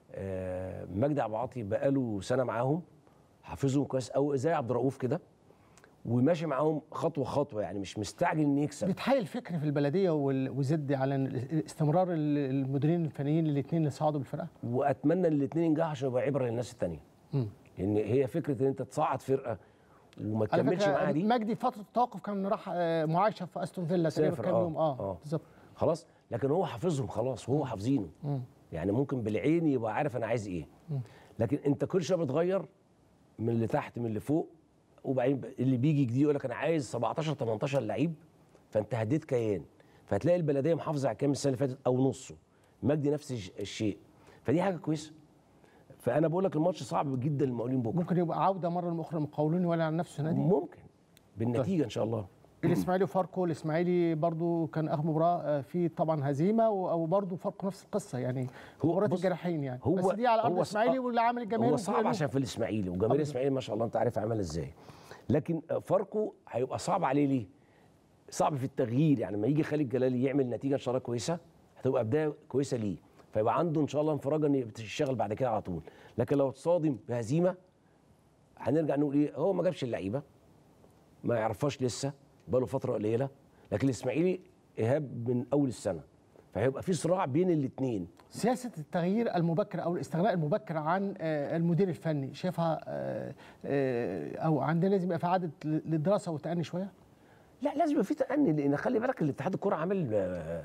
آه، مجدي عبد العاطي بقاله سنه معاهم حافظهم كويس قوي زي عبد الرؤوف كده وماشي معاهم خطوه خطوه يعني مش مستعجل ان يكسب بيتحايل الفكر في البلديه وال- وزد على استمرار ال- المديرين الفنيين الاثنين اللي صعدوا بالفرقه واتمنى ان الاثنين ينجحوا عشان يبقى عبره للناس الثانيه مم. لان هي فكره ان انت تصعد فرقه وما على تكملش فكره معاها دي مجدي فتره التوقف كان راح آه، معايشه في استون فيلا تقريبا سافر كام اه يوم اه اه بالظبط خلاص لكن هو حافظهم خلاص وهو حافظينه مم. يعني ممكن بالعين يبقى عارف انا عايز ايه مم. لكن انت كل شويه بتغير من اللي تحت من اللي فوق وبعدين ب- اللي بيجي جديد يقول لك انا عايز 17 18 لعيب فانت هديت كيان فهتلاقي البلديه محافظه على كام السنه اللي فاتت او نصه مجدي نفس الش- الشيء فدي حاجه كويسه فانا بقول لك الماتش صعب جدا للمقاولين بكره ممكن يبقى عوده مره اخرى المقاولون ولا عن نفسه نادي ممكن بالنتيجه ان شاء الله الاسماعيلي وفاركو الاسماعيلي برضو كان اخر مباراه آه، في طبعا هزيمه و- او برضو فاركو نفس القصه يعني مباراه الجراحين يعني هو بس دي على ارض هو الاسماعيلي صعب- واللي عامل الجماهير هو صعب وكله. عشان في الاسماعيلي وجماهير الاسماعيلي ما شاء الله انت عارف عمل ازاي لكن فاركو هيبقى صعب عليه ليه؟ صعب في التغيير يعني لما يجي خالد جلالي يعمل نتيجه ان شاء الله كويسه هتبقى بدايه كويسه ليه فيبقى عنده ان شاء الله انفراجه ان يشتغل بعد كده على طول لكن لو تصادم بهزيمه هنرجع نقول ايه هو ما جابش اللعيبه ما يعرفهاش لسه بقاله فتره قليله لكن الاسماعيلي ايهاب من اول السنه فهيبقى في صراع بين الاثنين سياسه التغيير المبكر او الاستغناء المبكر عن آه، المدير الفني شايفها آه، آه، او عندنا لازم يبقى في عاده للدراسه والتأني شويه لا لازم يبقى في تأني لان خلي بالك الاتحاد الكوره عامل آه،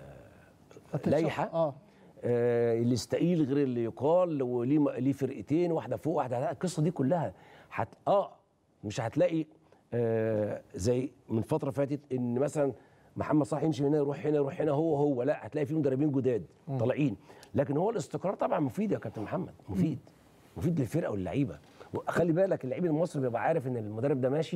لائحه اه آه اللي يستقيل غير اللي يقال وليه م- ليه فرقتين واحده فوق واحده تحت. القصه دي كلها هت اه مش هتلاقي آه زي من فتره فاتت ان مثلا محمد صلاح يمشي من هنا يروح هنا يروح هنا هو هو لا هتلاقي في مدربين جداد مم. طالعين لكن هو الاستقرار طبعا مفيد يا كابتن محمد مفيد مفيد للفرقه واللعيبه خلي بالك اللعيب المصري بيبقى عارف ان المدرب ده ماشي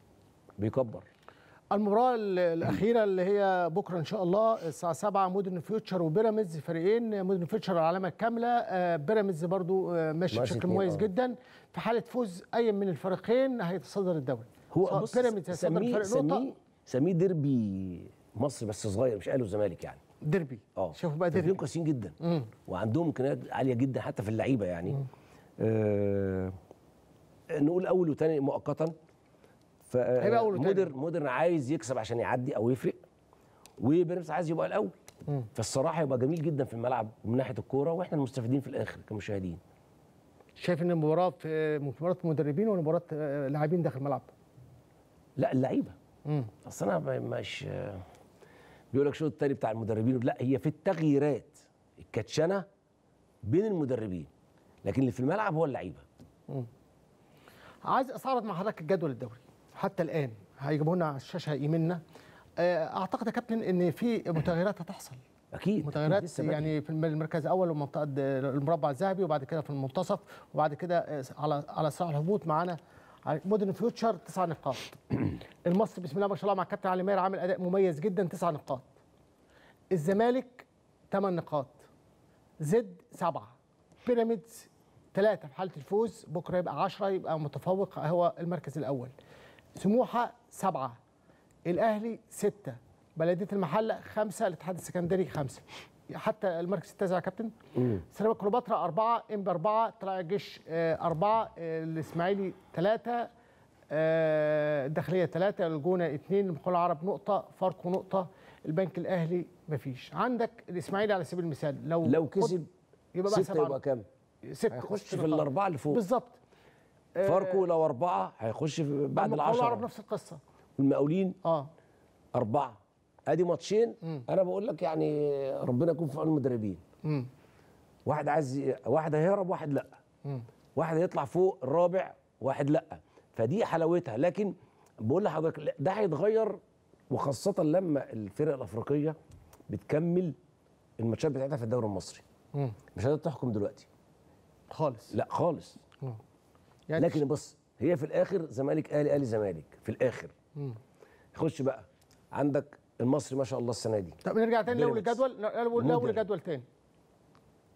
بيكبر المباراة ال- الأخيرة اللي هي بكرة إن شاء الله الساعة 7 مودرن فيوتشر وبيراميدز فريقين مودرن فيوتشر العلامة الكاملة آه، بيراميدز برضو آه، ماشي ماشي بشكل اتنين، مميز آه. جدا في حالة فوز أي من الفريقين هيتصدر الدوري هو سواء بص بيراميدز هيتصدر سميه فرق نقطة سميه سميه ديربي مصر بس صغير مش اهلي وزمالك يعني ديربي اه شوفوا بقى فريقين ديربي كويسين جدا مم. وعندهم امكانيات عاليه جدا حتى في اللعيبه يعني آه نقول اول وثاني مؤقتا ف هيبقى أول وتاني. مودر مودرن عايز يكسب عشان يعدي او يفرق وبيراميدز عايز يبقى الاول مم. فالصراحه يبقى جميل جدا في الملعب من ناحيه الكوره واحنا المستفيدين في الاخر كمشاهدين شايف إن المباراة في مباراة مدربين ولا مباراة آه، لاعبين داخل الملعب؟ لا اللعيبه مم. اصل انا ب- مش بيقول لك الشوط الثاني بتاع المدربين لا هي في التغييرات الكاتشنه بين المدربين لكن اللي في الملعب هو اللعيبه مم. عايز استعرض مع حضرتك الجدول الدوري حتى الان هيجيبوا لنا على الشاشه يمنا آه، اعتقد يا كابتن ان في متغيرات هتحصل اكيد متغيرات لسه بدري. يعني في المركز الاول ومنطقه المربع الذهبي وبعد كده في المنتصف وبعد كده آه، على على صراع الهبوط معانا مودرن فيوتشر تسع نقاط المصري بسم الله ما شاء الله مع الكابتن علي ماهر عامل اداء مميز جدا تسع نقاط الزمالك ثمان نقاط زد سبعه بيراميدز ثلاثة في حالة الفوز بكرة يبقى 10 يبقى متفوق هو المركز الأول سموحة سبعة الأهلي ستة بلدية المحلة خمسة الاتحاد السكندري خمسة حتى المركز التاسع يا كابتن مم. سيراميك كليوباترا أربعة إنبي أربعة طلائع الجيش آه، أربعة آه، الإسماعيلي ثلاثة آه، الداخلية ثلاثة الجونة اثنين المقاولة العرب نقطة فاركو نقطة البنك الأهلي مفيش عندك الإسماعيلي على سبيل المثال لو لو خد- كسب يبقى بقى ستة سبعة يبقى كام؟ ستة هيخش ست في نقاط. الأربعة اللي فوق بالظبط آه، فاركو لو أربعة هيخش في بعد المقاولة العرب العشرة نفس القصة والمقاولين اه أربعة أدي ماتشين مم. أنا بقول لك يعني ربنا يكون في عون المدربين مم. واحد عايز ي- واحد هيهرب واحد لأ مم. واحد هيطلع فوق الرابع واحد لأ فدي حلاوتها لكن بقول لحضرتك لا، ده هيتغير وخاصة لما الفرق الأفريقية بتكمل الماتشات بتاعتها في الدوري المصري مم. مش هتقدر تحكم دلوقتي خالص لا خالص مم. يعني لكن بص هي في الاخر زمالك اهلي اهلي زمالك في الاخر مم. خش بقى عندك المصري ما شاء الله السنه دي طب نرجع تاني لاول بيراميدز. الجدول لاول مودرن. لاول الجدول تاني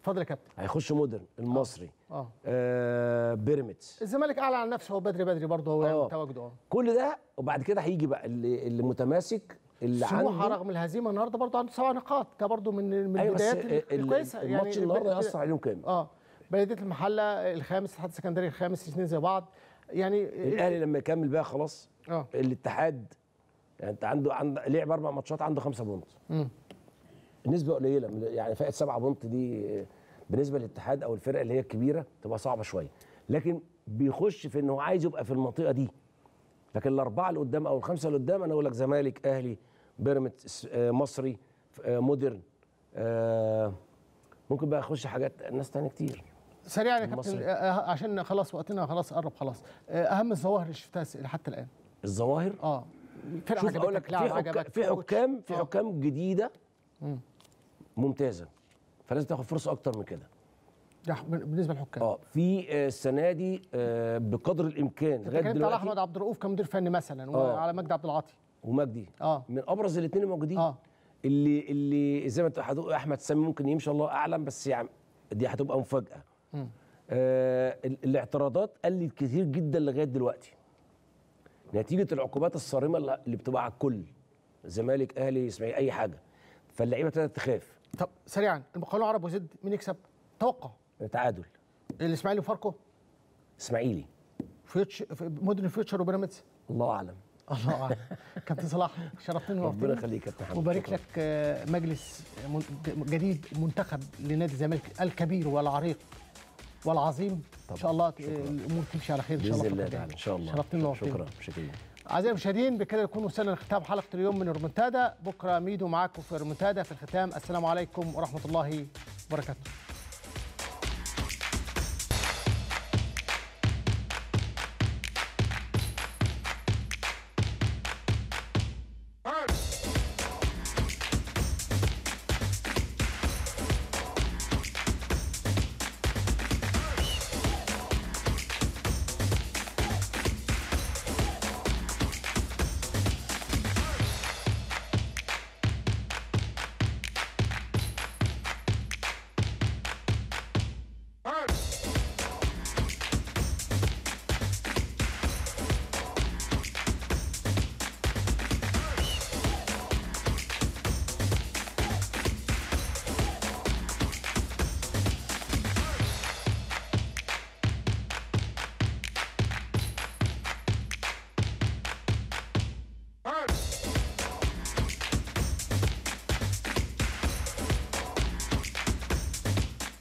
اتفضل يا كابتن هيخش مودرن المصري اه آه بيراميدز الزمالك اعلى عن نفسه هو بدري بدري برضه هو آه. يعني تواجده اه كل ده وبعد كده هيجي بقى اللي, اللي متماسك اللي سموحه عنده رغم الهزيمه النهارده برضه عنده سبع نقاط ده برضه من من أيوة بس البدايات ال- الكويسه الماتش النهارده الب- يأثر عليهم كام؟ اه بلديه المحله الخامس الاتحاد السكندري الخامس الاثنين زي بعض يعني الاهلي لما يكمل بقى خلاص اه الاتحاد يعني انت عنده عند لعب اربع ماتشات عنده خمسه بونت مم. النسبه قليله من- يعني فائت سبعه بونت دي بالنسبه للاتحاد او الفرق اللي هي الكبيره تبقى صعبه شويه لكن بيخش في انه عايز يبقى في المنطقه دي لكن الاربعه اللي قدام او الخمسه اللي قدام انا اقول لك زمالك اهلي بيراميدز آه، مصري آه، مودرن آه، ممكن بقى يخش حاجات ناس تانية كتير سريعا يا كابتن المصري. آه، عشان خلاص وقتنا خلاص قرب خلاص آه، اهم الظواهر اللي شفتها س- حتى الان الظواهر اه فرقه شوف اقول لك عجبتك لاعب في حكام عجبك في حكام في آه. حكام جديده مم. ممتازه فلازم تاخد فرصه اكتر من كده ده بالنسبه للحكام اه في آه، السنه دي آه، بقدر الامكان انت لغايه اتكلمت على احمد دلوقتي عبد الرؤوف كمدير فني مثلا آه. وعلى مجدي عبد العاطي ومجدي اه من ابرز الاثنين الموجودين اه اللي اللي زي ما انت هتقول احمد سامي ممكن يمشي الله اعلم بس يعني دي هتبقى مفاجاه مم. آه ال- الاعتراضات قلت كتير جدا لغايه دلوقتي نتيجه العقوبات الصارمه اللي اللي بتبقى على الكل زمالك اهلي اسماعيلي اي حاجه فاللعيبه ابتدت تخاف طب سريعا المقاولون العرب وزد مين يكسب؟ توقع تعادل الاسماعيلي وفاركو اسماعيلي فيوتش مودرن فيوتشر وبيراميدز الله اعلم الله اعلم كابتن صلاح شرفتني ربنا ونورتني يخليك يا كابتن محمد وبارك شكراً. لك آه، مجلس من- جديد منتخب لنادي الزمالك الكبير والعريق والعظيم ان شاء الله آه، الامور تمشي على خير ان شاء الله باذن الله الفترة تعالى الجاية. ان شاء الله شرفتني ونورتني شكرا شكرا اعزائي المشاهدين بكده نكون وصلنا لختام حلقه اليوم من رومنتادا بكره ميدو معاكم في رومنتادا في الختام السلام عليكم ورحمه الله وبركاته